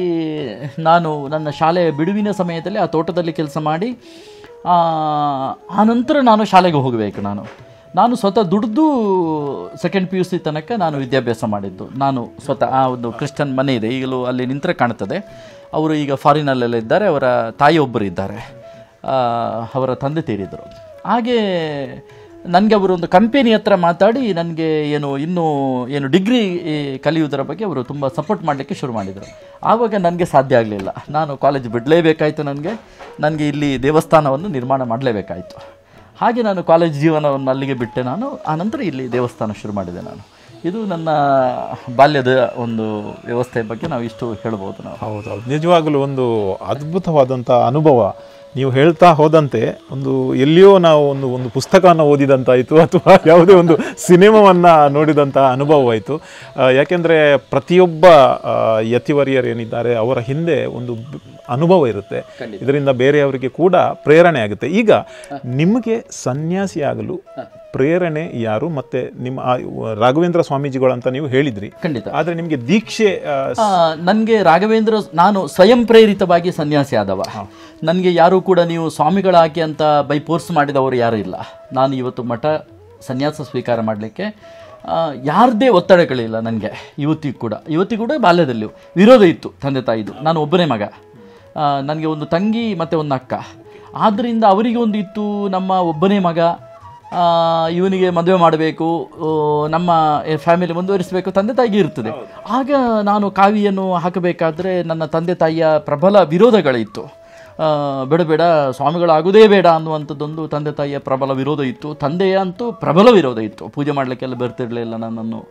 ನಾನು ನನ್ನ ಶಾಲೆಯ ಬಿಡುವಿನ ಸಮಯದಲ್ಲಿ ಆ ತೋಟದಲ್ಲಿ ಕೆಲಸ ಮಾಡಿ ಆ ಆ ನಂತರ ನಾನು ಶಾಲೆಗೆ ಹೋಗಬೇಕು ನಾನು ನಾನು ಸ್ವತಃ ದುಡ್ದು ಸೆಕೆಂಡ್ ಪಿ ಯು ಸಿ ತನಕ ನಾನು ವಿದ್ಯಾಭ್ಯಾಸ ಮಾಡಿದ್ದು ನಾನು ಸ್ವತಃ ಆ ಒಂದು ಕ್ರಿಶ್ಚಿಯನ್ ಮನೆ ಇದೆ ಈಗಲೂ ಅಲ್ಲಿ ನಿಂತರೆ ಕಾಣ್ತದೆ ಅವರು ಈಗ ಫಾರಿನಲ್ಲೆಲ್ಲ ಇದ್ದಾರೆ ಅವರ ತಾಯಿ ಒಬ್ಬರು ಇದ್ದಾರೆ ಆ, ಅವರ ತಂದೆ ತೀರಿದರು ಹಾಗೆ ನನಗೆ ಅವರು ಒಂದು ಕಂಪೆನಿ ಹತ್ರ ಮಾತಾಡಿ ನನಗೆ ಏನು ಇನ್ನೂ ಏನು ಡಿಗ್ರಿ ಕಲಿಯುವುದರ ಬಗ್ಗೆ ಅವರು ತುಂಬ ಸಪೋರ್ಟ್ ಮಾಡಲಿಕ್ಕೆ ಶುರು ಮಾಡಿದರು ಆವಾಗ ನನಗೆ ಸಾಧ್ಯ ಆಗಲಿಲ್ಲ ನಾನು ಕಾಲೇಜ್ ಬಿಡಲೇಬೇಕಾಯಿತು ನನಗೆ ನನಗೆ ಇಲ್ಲಿ ದೇವಸ್ಥಾನವನ್ನು ನಿರ್ಮಾಣ ಮಾಡಲೇಬೇಕಾಯಿತು ಹಾಗೆ ನಾನು ಕಾಲೇಜ್ ಜೀವನವನ್ನು ಅಲ್ಲಿಗೆ ಬಿಟ್ಟೆ ನಾನು ಆನಂತರ ಇಲ್ಲಿ ದೇವಸ್ಥಾನ ಶುರು ಮಾಡಿದೆ ನಾನು ಇದು ನನ್ನ ಬಾಲ್ಯದ ಒಂದು ವ್ಯವಸ್ಥೆಯ ಬಗ್ಗೆ ನಾವು ಇಷ್ಟು ಹೇಳ್ಬೋದು ನಾವು ಹೌದೌದು ನಿಜವಾಗಲೂ ಒಂದು ಅದ್ಭುತವಾದಂಥ ಅನುಭವ ನೀವು ಹೇಳ್ತಾ ಹೋದಂತೆ ಒಂದು ಎಲ್ಲಿಯೋ ನಾವು ಒಂದು ಒಂದು ಪುಸ್ತಕವನ್ನು ಓದಿದಂತಾಯಿತು ಅಥವಾ ಯಾವುದೇ ಒಂದು ಸಿನಿಮಾವನ್ನು ನೋಡಿದಂಥ ಅನುಭವವಾಯಿತು ಯಾಕೆಂದರೆ ಪ್ರತಿಯೊಬ್ಬ ಆ, ಯತಿವರಿಯರು ಏನಿದ್ದಾರೆ ಅವರ ಹಿಂದೆ ಒಂದು ಬ್- ಅನುಭವ ಇರುತ್ತೆ ಇದರಿಂದ ಬೇರೆಯವರಿಗೆ ಕೂಡ ಪ್ರೇರಣೆ ಆಗುತ್ತೆ ಈಗ ನಿಮಗೆ ಸನ್ಯಾಸಿ ಆಗಲು ಪ್ರೇರಣೆ ಯಾರು ಮತ್ತೆ ನಿಮ್ಮ ಆ ರಾಘವೇಂದ್ರ ಸ್ವಾಮೀಜಿಗಳು ಅಂತ ನೀವು ಹೇಳಿದ್ರಿ ಖಂಡಿತ ಆದರೆ ನಿಮಗೆ ದೀಕ್ಷೆ ಆ, ನನಗೆ ರಾಘವೇಂದ್ರ ನಾನು ಸ್ವಯಂ ಪ್ರೇರಿತವಾಗಿ ಸನ್ಯಾಸಿ ಆದವ ನನಗೆ ಯಾರೂ ಕೂಡ ನೀವು ಸ್ವಾಮಿಗಳಾಗಿ ಅಂತ ಬೈ ಫೋರ್ಸ್ ಮಾಡಿದವರು ಯಾರೂ ಇಲ್ಲ ನಾನು ಇವತ್ತು ಮಠ ಸನ್ಯಾಸ ಸ್ವೀಕಾರ ಮಾಡಲಿಕ್ಕೆ ಯಾರದೇ ಒತ್ತಡಗಳಿಲ್ಲ ನನಗೆ ಇವತ್ತಿಗೂ ಕೂಡ ಇವತ್ತಿಗೂ ಕೂಡ ಬಾಲ್ಯದಲ್ಲಿಯೂ ವಿರೋಧ ಇತ್ತು ತಂದೆ ತಾಯಿದು ನಾನು ಒಬ್ಬನೇ ಮಗ ನನಗೆ ಒಂದು ತಂಗಿ ಮತ್ತು ಒಂದು ಅಕ್ಕ ಆದ್ದರಿಂದ ಅವರಿಗೆ ಒಂದು ಇತ್ತು ನಮ್ಮ ಒಬ್ಬನೇ ಮಗ ಆ, ಇವನಿಗೆ ಮದುವೆ ಮಾಡಬೇಕು ನಮ್ಮ ಫ್ಯಾಮಿಲಿ ಮುಂದುವರಿಸಬೇಕು ತಂದೆ ತಾಯಿಗೆ ಇರ್ತದೆ ಆಗ ನಾನು ಕಾವಿಯನ್ನು ಹಾಕಬೇಕಾದ್ರೆ ನನ್ನ ತಂದೆ ತಾಯಿಯ ಪ್ರಬಲ ವಿರೋಧಗಳಿತ್ತು ಆ, ಬೇಡ ಬೇಡ ಸ್ವಾಮಿಗಳಾಗುವುದೇ ಬೇಡ ಅನ್ನುವಂಥದ್ದೊಂದು ತಂದೆ ತಾಯಿಯ ಪ್ರಬಲ ವಿರೋಧ ಇತ್ತು ತಂದೆಯ ಅಂತೂ ಪ್ರಬಲ ವಿರೋಧ ಇತ್ತು ಪೂಜೆ ಮಾಡಲಿಕ್ಕೆಲ್ಲ ಬರ್ತಿರಲಿಲ್ಲ ನನ್ನನ್ನು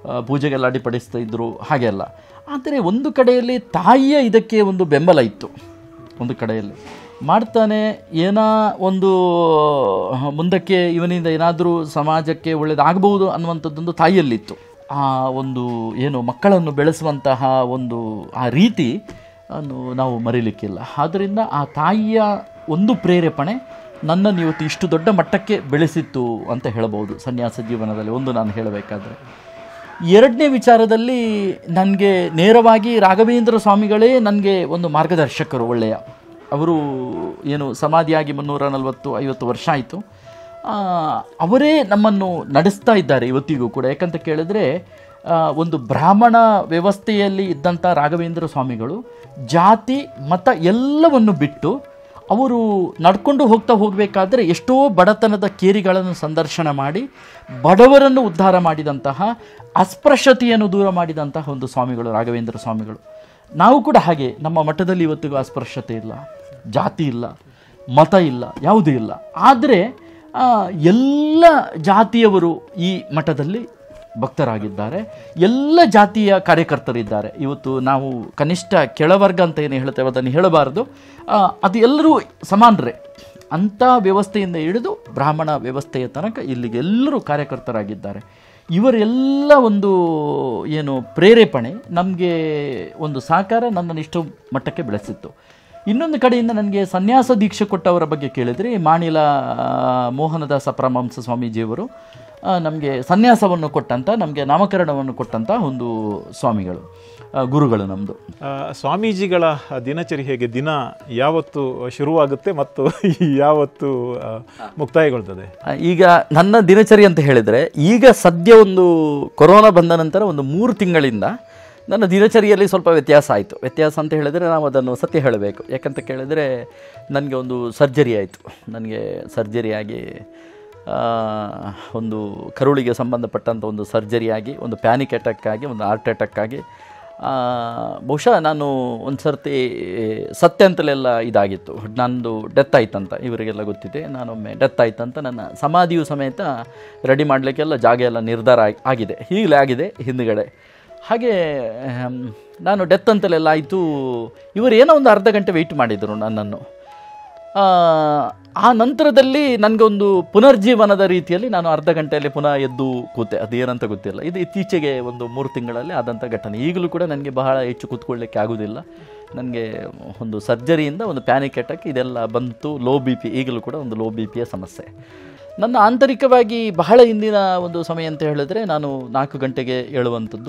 ಆ, ಪೂಜೆಗೆಲ್ಲ ಅಡಿಪಡಿಸ್ತಾ ಇದ್ದರು ಹಾಗೆಲ್ಲ ಆದರೆ ಒಂದು ಕಡೆಯಲ್ಲಿ ತಾಯಿಯ ಇದಕ್ಕೆ ಒಂದು ಬೆಂಬಲ ಇತ್ತು ಒಂದು ಕಡೆಯಲ್ಲಿ ಮಾಡ್ತಾನೆ ಏನೋ ಒಂದು ಮುಂದಕ್ಕೆ ಇವನಿಂದ ಏನಾದರೂ ಸಮಾಜಕ್ಕೆ ಒಳ್ಳೆಯದಾಗಬಹುದು ಅನ್ನುವಂಥದ್ದೊಂದು ತಾಯಿಯಲ್ಲಿತ್ತು ಆ ಒಂದು ಏನು ಮಕ್ಕಳನ್ನು ಬೆಳೆಸುವಂತಹ ಒಂದು ಆ ರೀತಿ ಅನ್ನು ನಾವು ಮರೀಲಿಕ್ಕಿಲ್ಲ ಆದ್ದರಿಂದ ಆ ತಾಯಿಯ ಒಂದು ಪ್ರೇರೇಪಣೆ ನನ್ನನ್ನು ಇವತ್ತು ಇಷ್ಟು ದೊಡ್ಡ ಮಟ್ಟಕ್ಕೆ ಬೆಳೆಸಿತ್ತು ಅಂತ ಹೇಳಬಹುದು ಸನ್ಯಾಸ ಜೀವನದಲ್ಲಿ ಒಂದು ನಾನು ಹೇಳಬೇಕಾದ್ರೆ ಎರಡನೇ ವಿಚಾರದಲ್ಲಿ ನನಗೆ ನೇರವಾಗಿ ರಾಘವೇಂದ್ರ ಸ್ವಾಮಿಗಳೇ ನನಗೆ ಒಂದು ಮಾರ್ಗದರ್ಶಕರು ಒಳ್ಳೆಯ ಅವರು ಏನು ಸಮಾಧಿಯಾಗಿ ಮುನ್ನೂರ ನಲವತ್ತು ಐವತ್ತು ವರ್ಷ ಆಯಿತು ಅವರೇ ನಮ್ಮನ್ನು ನಡೆಸ್ತಾ ಇದ್ದಾರೆ ಇವತ್ತಿಗೂ ಕೂಡ ಯಾಕಂತ ಕೇಳಿದ್ರೆ ಆ, ಒಂದು ಬ್ರಾಹ್ಮಣ ವ್ಯವಸ್ಥೆಯಲ್ಲಿ ಇದ್ದಂಥ ರಾಘವೇಂದ್ರ ಸ್ವಾಮಿಗಳು ಜಾತಿ ಮತ ಎಲ್ಲವನ್ನು ಬಿಟ್ಟು ಅವರು ನಡ್ಕೊಂಡು ಹೋಗ್ತಾ ಹೋಗಬೇಕಾದ್ರೆ ಎಷ್ಟೋ ಬಡತನದ ಕೇರಿಗಳನ್ನು ಸಂದರ್ಶನ ಮಾಡಿ ಬಡವರನ್ನು ಉದ್ಧಾರ ಮಾಡಿದಂತಹ ಅಸ್ಪೃಶ್ಯತೆಯನ್ನು ದೂರ ಮಾಡಿದಂತಹ ಒಂದು ಸ್ವಾಮಿಗಳು ರಾಘವೇಂದ್ರ ಸ್ವಾಮಿಗಳು ನಾವು ಕೂಡ ಹಾಗೆ ನಮ್ಮ ಮಠದಲ್ಲಿ ಇವತ್ತಿಗೂ ಅಸ್ಪೃಶ್ಯತೆ ಇಲ್ಲ ಜಾತಿ ಇಲ್ಲ ಮತ ಇಲ್ಲ ಯಾವುದೂ ಇಲ್ಲ ಆದರೆ ಆ, ಎಲ್ಲ ಜಾತಿಯವರು ಈ ಮಠದಲ್ಲಿ ಭಕ್ತರಾಗಿದ್ದಾರೆ ಎಲ್ಲ ಜಾತಿಯ ಕಾರ್ಯಕರ್ತರಿದ್ದಾರೆ ಇವತ್ತು ನಾವು ಕನಿಷ್ಠ ಕೆಳವರ್ಗ ಅಂತ ಏನು ಹೇಳ್ತೇವೆ ಅದನ್ನು ಹೇಳಬಾರದು ಆ, ಅದು ಎಲ್ಲರೂ ಸಮಾನರೇ ಅಂಥ ವ್ಯವಸ್ಥೆಯಿಂದ ಹಿಡಿದು ಬ್ರಾಹ್ಮಣ ವ್ಯವಸ್ಥೆಯ ತನಕ ಇಲ್ಲಿಗೆ ಎಲ್ಲರೂ ಕಾರ್ಯಕರ್ತರಾಗಿದ್ದಾರೆ ಇವರೆಲ್ಲ ಒಂದು ಏನು ಪ್ರೇರೇಪಣೆ ನಮಗೆ ಒಂದು ಸಹಕಾರ ನನ್ನನ್ನು ಇಷ್ಟು ಮಟ್ಟಕ್ಕೆ ಬೆಳೆಸಿತ್ತು ಇನ್ನೊಂದು ಕಡೆಯಿಂದ ನನಗೆ ಸನ್ಯಾಸ ದೀಕ್ಷೆ ಕೊಟ್ಟವರ ಬಗ್ಗೆ ಕೇಳಿದರೆ ಮಾಣಿಲ ಆ, ಮೋಹನದಾಸ ಪರಮಹಂಸ ಸ್ವಾಮೀಜಿಯವರು ನಮಗೆ ಸನ್ಯಾಸವನ್ನು ಕೊಟ್ಟಂಥ ನಮಗೆ ನಾಮಕರಣವನ್ನು ಕೊಟ್ಟಂಥ ಒಂದು ಸ್ವಾಮಿಗಳು ಆ, ಗುರುಗಳು ನಮ್ಮದು ಆ, ಸ್ವಾಮೀಜಿಗಳ ದಿನಚರಿ ಹೇಗೆ ದಿನ ಯಾವತ್ತು ಶುರುವಾಗುತ್ತೆ ಮತ್ತು ಯಾವತ್ತು ಆ, ಮುಕ್ತಾಯಗೊಳ್ತದೆ ಈಗ ನನ್ನ ದಿನಚರಿ ಅಂತ ಹೇಳಿದರೆ ಈಗ ಸದ್ಯ ಒಂದು ಕೊರೋನಾ ಬಂದ ನಂತರ ಒಂದು ಮೂರು ತಿಂಗಳಿಂದ ನನ್ನ ದಿನಚರಿಯಲ್ಲಿ ಸ್ವಲ್ಪ ವ್ಯತ್ಯಾಸ ಆಯಿತು ವ್ಯತ್ಯಾಸ ಅಂತ ಹೇಳಿದರೆ ನಾವು ಅದನ್ನು ಸತ್ಯ ಹೇಳಬೇಕು ಯಾಕಂತ ಕೇಳಿದರೆ ನನಗೆ ಒಂದು ಸರ್ಜರಿ ಆಯಿತು ನನಗೆ ಸರ್ಜರಿ ಆಗಿ ಆ, ಒಂದು ಕರುಳಿಗೆ ಸಂಬಂಧಪಟ್ಟಂಥ ಒಂದು ಸರ್ಜರಿ ಆಗಿ ಒಂದು ಪ್ಯಾನಿಕ್ ಅಟ್ಯಾಕ್ ಆಗಿ ಒಂದು ಹಾರ್ಟ್ ಅಟ್ಯಾಕ್ ಆಗಿ ಆ, ಬಹುಶಃ ನಾನು ಒಂದು ಸರ್ತಿ ಸತ್ಯ ಅಂತಲೆಲ್ಲ ಇದಾಗಿತ್ತು ನಂದು ಡೆತ್ ಆಯ್ತಂತ ಇವರಿಗೆಲ್ಲ ಗೊತ್ತಿದೆ ನಾನೊಮ್ಮೆ ಡೆತ್ ಆಯ್ತಂತ ನನ್ನ ಸಮಾಧಿಯು ಸಮೇತ ರೆಡಿ ಮಾಡಲಿಕ್ಕೆಲ್ಲ ಜಾಗ ಎಲ್ಲ ನಿರ್ಧಾರ ಆಗಿ- ಆಗಿದೆ ಈಗಲೇ ಆಗಿದೆ ಹಿಂದುಗಡೆ ಹಾಗೆ ಹ್ಮ್, ನಾನು ಡೆತ್ ಅಂತಲೆಲ್ಲ ಆಯಿತು ಇವರು ಏನೋ ಒಂದು ಅರ್ಧ ಗಂಟೆ ವೆಯ್ಟ್ ಮಾಡಿದರು ನನ್ನನ್ನು ಆ, ಆ ನಂತರದಲ್ಲಿ ನನಗೊಂದು ಪುನರ್ಜೀವನದ ರೀತಿಯಲ್ಲಿ ನಾನು ಅರ್ಧ ಗಂಟೆಯಲ್ಲಿ ಪುನಃ ಎದ್ದು ಕೂತೆ ಅದೇನಂತ ಗೊತ್ತಿಲ್ಲ ಇದು ಇತ್ತೀಚೆಗೆ ಒಂದು ಮೂರು ತಿಂಗಳಲ್ಲಿ ಆದಂಥ ಘಟನೆ ಈಗಲೂ ಕೂಡ ನನಗೆ ಬಹಳ ಹೆಚ್ಚು ಕೂತ್ಕೊಳ್ಳಿಕ್ಕೆ ಆಗೋದಿಲ್ಲ ನನಗೆ ಒಂದು ಸರ್ಜರಿಯಿಂದ ಒಂದು ಪ್ಯಾನಿಕ್ ಅಟ್ಯಾಕ್ ಇದೆಲ್ಲ ಬಂತು ಲೋ ಬಿ ಪಿ ಈಗಲೂ ಕೂಡ ಒಂದು ಲೋ ಬಿ ಪಿಯ ಸಮಸ್ಯೆ ನನ್ನ ಆಂತರಿಕವಾಗಿ ಬಹಳ ಹಿಂದಿನ ಒಂದು ಸಮಯ ಅಂತ ಹೇಳಿದ್ರೆ ನಾನು ನಾಲ್ಕು ಗಂಟೆಗೆ ಏಳುವಂಥದ್ದು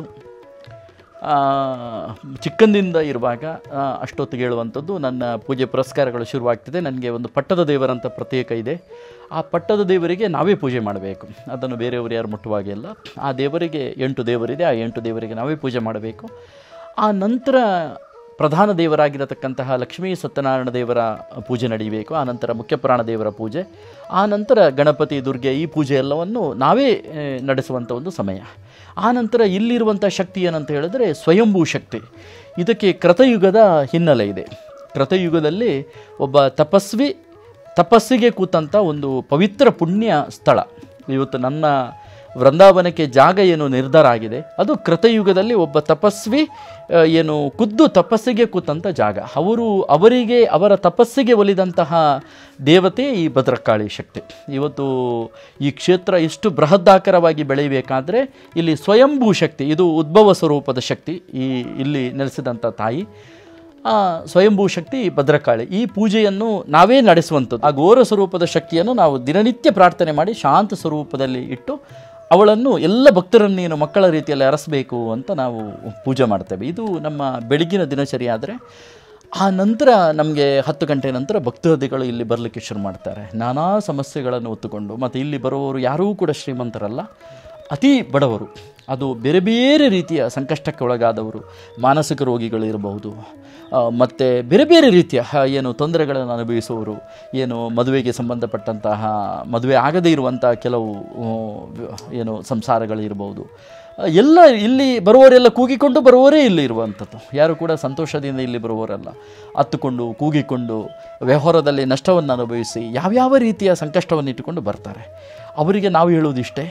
ಆ, ಚಿಕ್ಕಂದಿಂದ ಇರುವಾಗ ಆ, ಅಷ್ಟೊತ್ತಿಗೆ ಹೇಳುವಂಥದ್ದು ನನ್ನ ಪೂಜೆ ಪುರಸ್ಕಾರಗಳು ಶುರುವಾಗ್ತಿದೆ ನನಗೆ ಒಂದು ಪಟ್ಟದ ದೇವರಂತ ಪ್ರತ್ಯೇಕ ಇದೆ ಆ ಪಟ್ಟದ ದೇವರಿಗೆ ನಾವೇ ಪೂಜೆ ಮಾಡಬೇಕು ಅದನ್ನು ಬೇರೆಯವರು ಯಾರು ಮುಟ್ಟುವಾಗಿಲ್ಲ ಆ ದೇವರಿಗೆ ಎಂಟು ದೇವರಿದೆ ಆ ಎಂಟು ದೇವರಿಗೆ ನಾವೇ ಪೂಜೆ ಮಾಡಬೇಕು ಆ ನಂತರ ಪ್ರಧಾನ ದೇವರಾಗಿರತಕ್ಕಂತಹ ಲಕ್ಷ್ಮೀ ಸತ್ಯನಾರಾಯಣ ದೇವರ ಪೂಜೆ ನಡೆಯಬೇಕು ಆ ನಂತರ ಮುಖ್ಯಪುರಾಣ ದೇವರ ಪೂಜೆ ಆ ನಂತರ ಗಣಪತಿ ದುರ್ಗೆ ಈ ಪೂಜೆ ಎಲ್ಲವನ್ನು ನಾವೇ ಆ, ನಡೆಸುವಂಥ ಒಂದು ಸಮಯ ಆ ನಂತರ ಇಲ್ಲಿರುವಂಥ ಶಕ್ತಿ ಏನಂತ ಹೇಳಿದ್ರೆ ಸ್ವಯಂಭೂ ಶಕ್ತಿ ಇದಕ್ಕೆ ಕೃತಯುಗದ ಹಿನ್ನೆಲೆ ಇದೆ ಕೃತಯುಗದಲ್ಲಿ ಒಬ್ಬ ತಪಸ್ವಿ ತಪಸ್ಸಿಗೆ ಕೂತಂಥ ಒಂದು ಪವಿತ್ರ ಪುಣ್ಯ ಸ್ಥಳ ಇವತ್ತು ನನ್ನ ವೃಂದಾವನಕ್ಕೆ ಜಾಗ ಏನು ನಿರ್ಧಾರ ಆಗಿದೆ ಅದು ಕೃತಯುಗದಲ್ಲಿ ಒಬ್ಬ ತಪಸ್ವಿ ಆ, ಏನು ಖುದ್ದು ತಪಸ್ಸಿಗೆ ಕೂತಂಥ ಜಾಗ ಅವರು ಅವರಿಗೆ ಅವರ ತಪಸ್ಸಿಗೆ ಒಲಿದಂತಹ ದೇವತೆ ಈ ಭದ್ರಕಾಳಿ ಶಕ್ತಿ ಇವತ್ತು ಈ ಕ್ಷೇತ್ರ ಇಷ್ಟು ಬೃಹದಾಕಾರವಾಗಿ ಬೆಳೆಯಬೇಕಾದ್ರೆ ಇಲ್ಲಿ ಸ್ವಯಂಭೂ ಶಕ್ತಿ ಇದು ಉದ್ಭವ ಸ್ವರೂಪದ ಶಕ್ತಿ ಈ ಇಲ್ಲಿ ನೆಲೆಸಿದಂಥ ತಾಯಿ ಆ ಸ್ವಯಂಭೂ ಶಕ್ತಿ ಭದ್ರಕಾಳಿ ಈ ಪೂಜೆಯನ್ನು ನಾವೇ ನಡೆಸುವಂಥದ್ದು ಆ ಘೋರ ಸ್ವರೂಪದ ಶಕ್ತಿಯನ್ನು ನಾವು ದಿನನಿತ್ಯ ಪ್ರಾರ್ಥನೆ ಮಾಡಿ ಶಾಂತ ಸ್ವರೂಪದಲ್ಲಿ ಇಟ್ಟು ಅವಳನ್ನು ಎಲ್ಲ ಭಕ್ತರನ್ನು ನೀನು ಮಕ್ಕಳ ರೀತಿಯಲ್ಲಿ ಅರಸಬೇಕು ಅಂತ ನಾವು ಪೂಜೆ ಮಾಡ್ತೇವೆ ಇದು ನಮ್ಮ ಬೆಳಗಿನ ದಿನಚರಿ ಆದರೆ ಆ ನಂತರ ನಮಗೆ ಹತ್ತು ಗಂಟೆ ನಂತರ ಭಕ್ತಾದಿಗಳು ಇಲ್ಲಿ ಬರಲಿಕ್ಕೆ ಶುರು ಮಾಡ್ತಾರೆ ನಾನಾ ಸಮಸ್ಯೆಗಳನ್ನು ಹೊತ್ತುಕೊಂಡು ಮತ್ತು ಇಲ್ಲಿ ಬರುವವರು ಯಾರೂ ಕೂಡ ಶ್ರೀಮಂತರಲ್ಲ ಅತಿ ಬಡವರು ಅದು ಬೇರೆ ಬೇರೆ ರೀತಿಯ ಸಂಕಷ್ಟಕ್ಕೆ ಒಳಗಾದವರು ಮಾನಸಿಕ ರೋಗಿಗಳು ಇರಬಹುದು ಮತ್ತು ಬೇರೆ ಬೇರೆ ರೀತಿಯ ಹ, ಏನು ತೊಂದರೆಗಳನ್ನು ಅನುಭವಿಸುವವರು ಏನು ಮದುವೆಗೆ ಸಂಬಂಧಪಟ್ಟಂತಹ ಮದುವೆ ಆಗದೇ ಇರುವಂಥ ಕೆಲವು ಆ, ವ್ಯ- ಏನು ಸಂಸಾರಗಳು ಇರಬಹುದು ಆ, ಎಲ್ಲ ಇಲ್ಲಿ ಬರುವವರೆಲ್ಲ ಕೂಗಿಕೊಂಡು ಬರುವವರೇ ಇಲ್ಲಿ ಇರುವಂಥದ್ದು ಯಾರು ಕೂಡ ಸಂತೋಷದಿಂದ ಇಲ್ಲಿ ಬರುವವರಲ್ಲ ಹತ್ತುಕೊಂಡು ಕೂಗಿಕೊಂಡು ವ್ಯವಹಾರದಲ್ಲಿ ನಷ್ಟವನ್ನು ಅನುಭವಿಸಿ ಯಾವ್ಯಾವ ರೀತಿಯ ಸಂಕಷ್ಟವನ್ನು ಇಟ್ಟುಕೊಂಡು ಬರ್ತಾರೆ ಅವರಿಗೆ ನಾವು ಹೇಳುವುದಿಷ್ಟೇ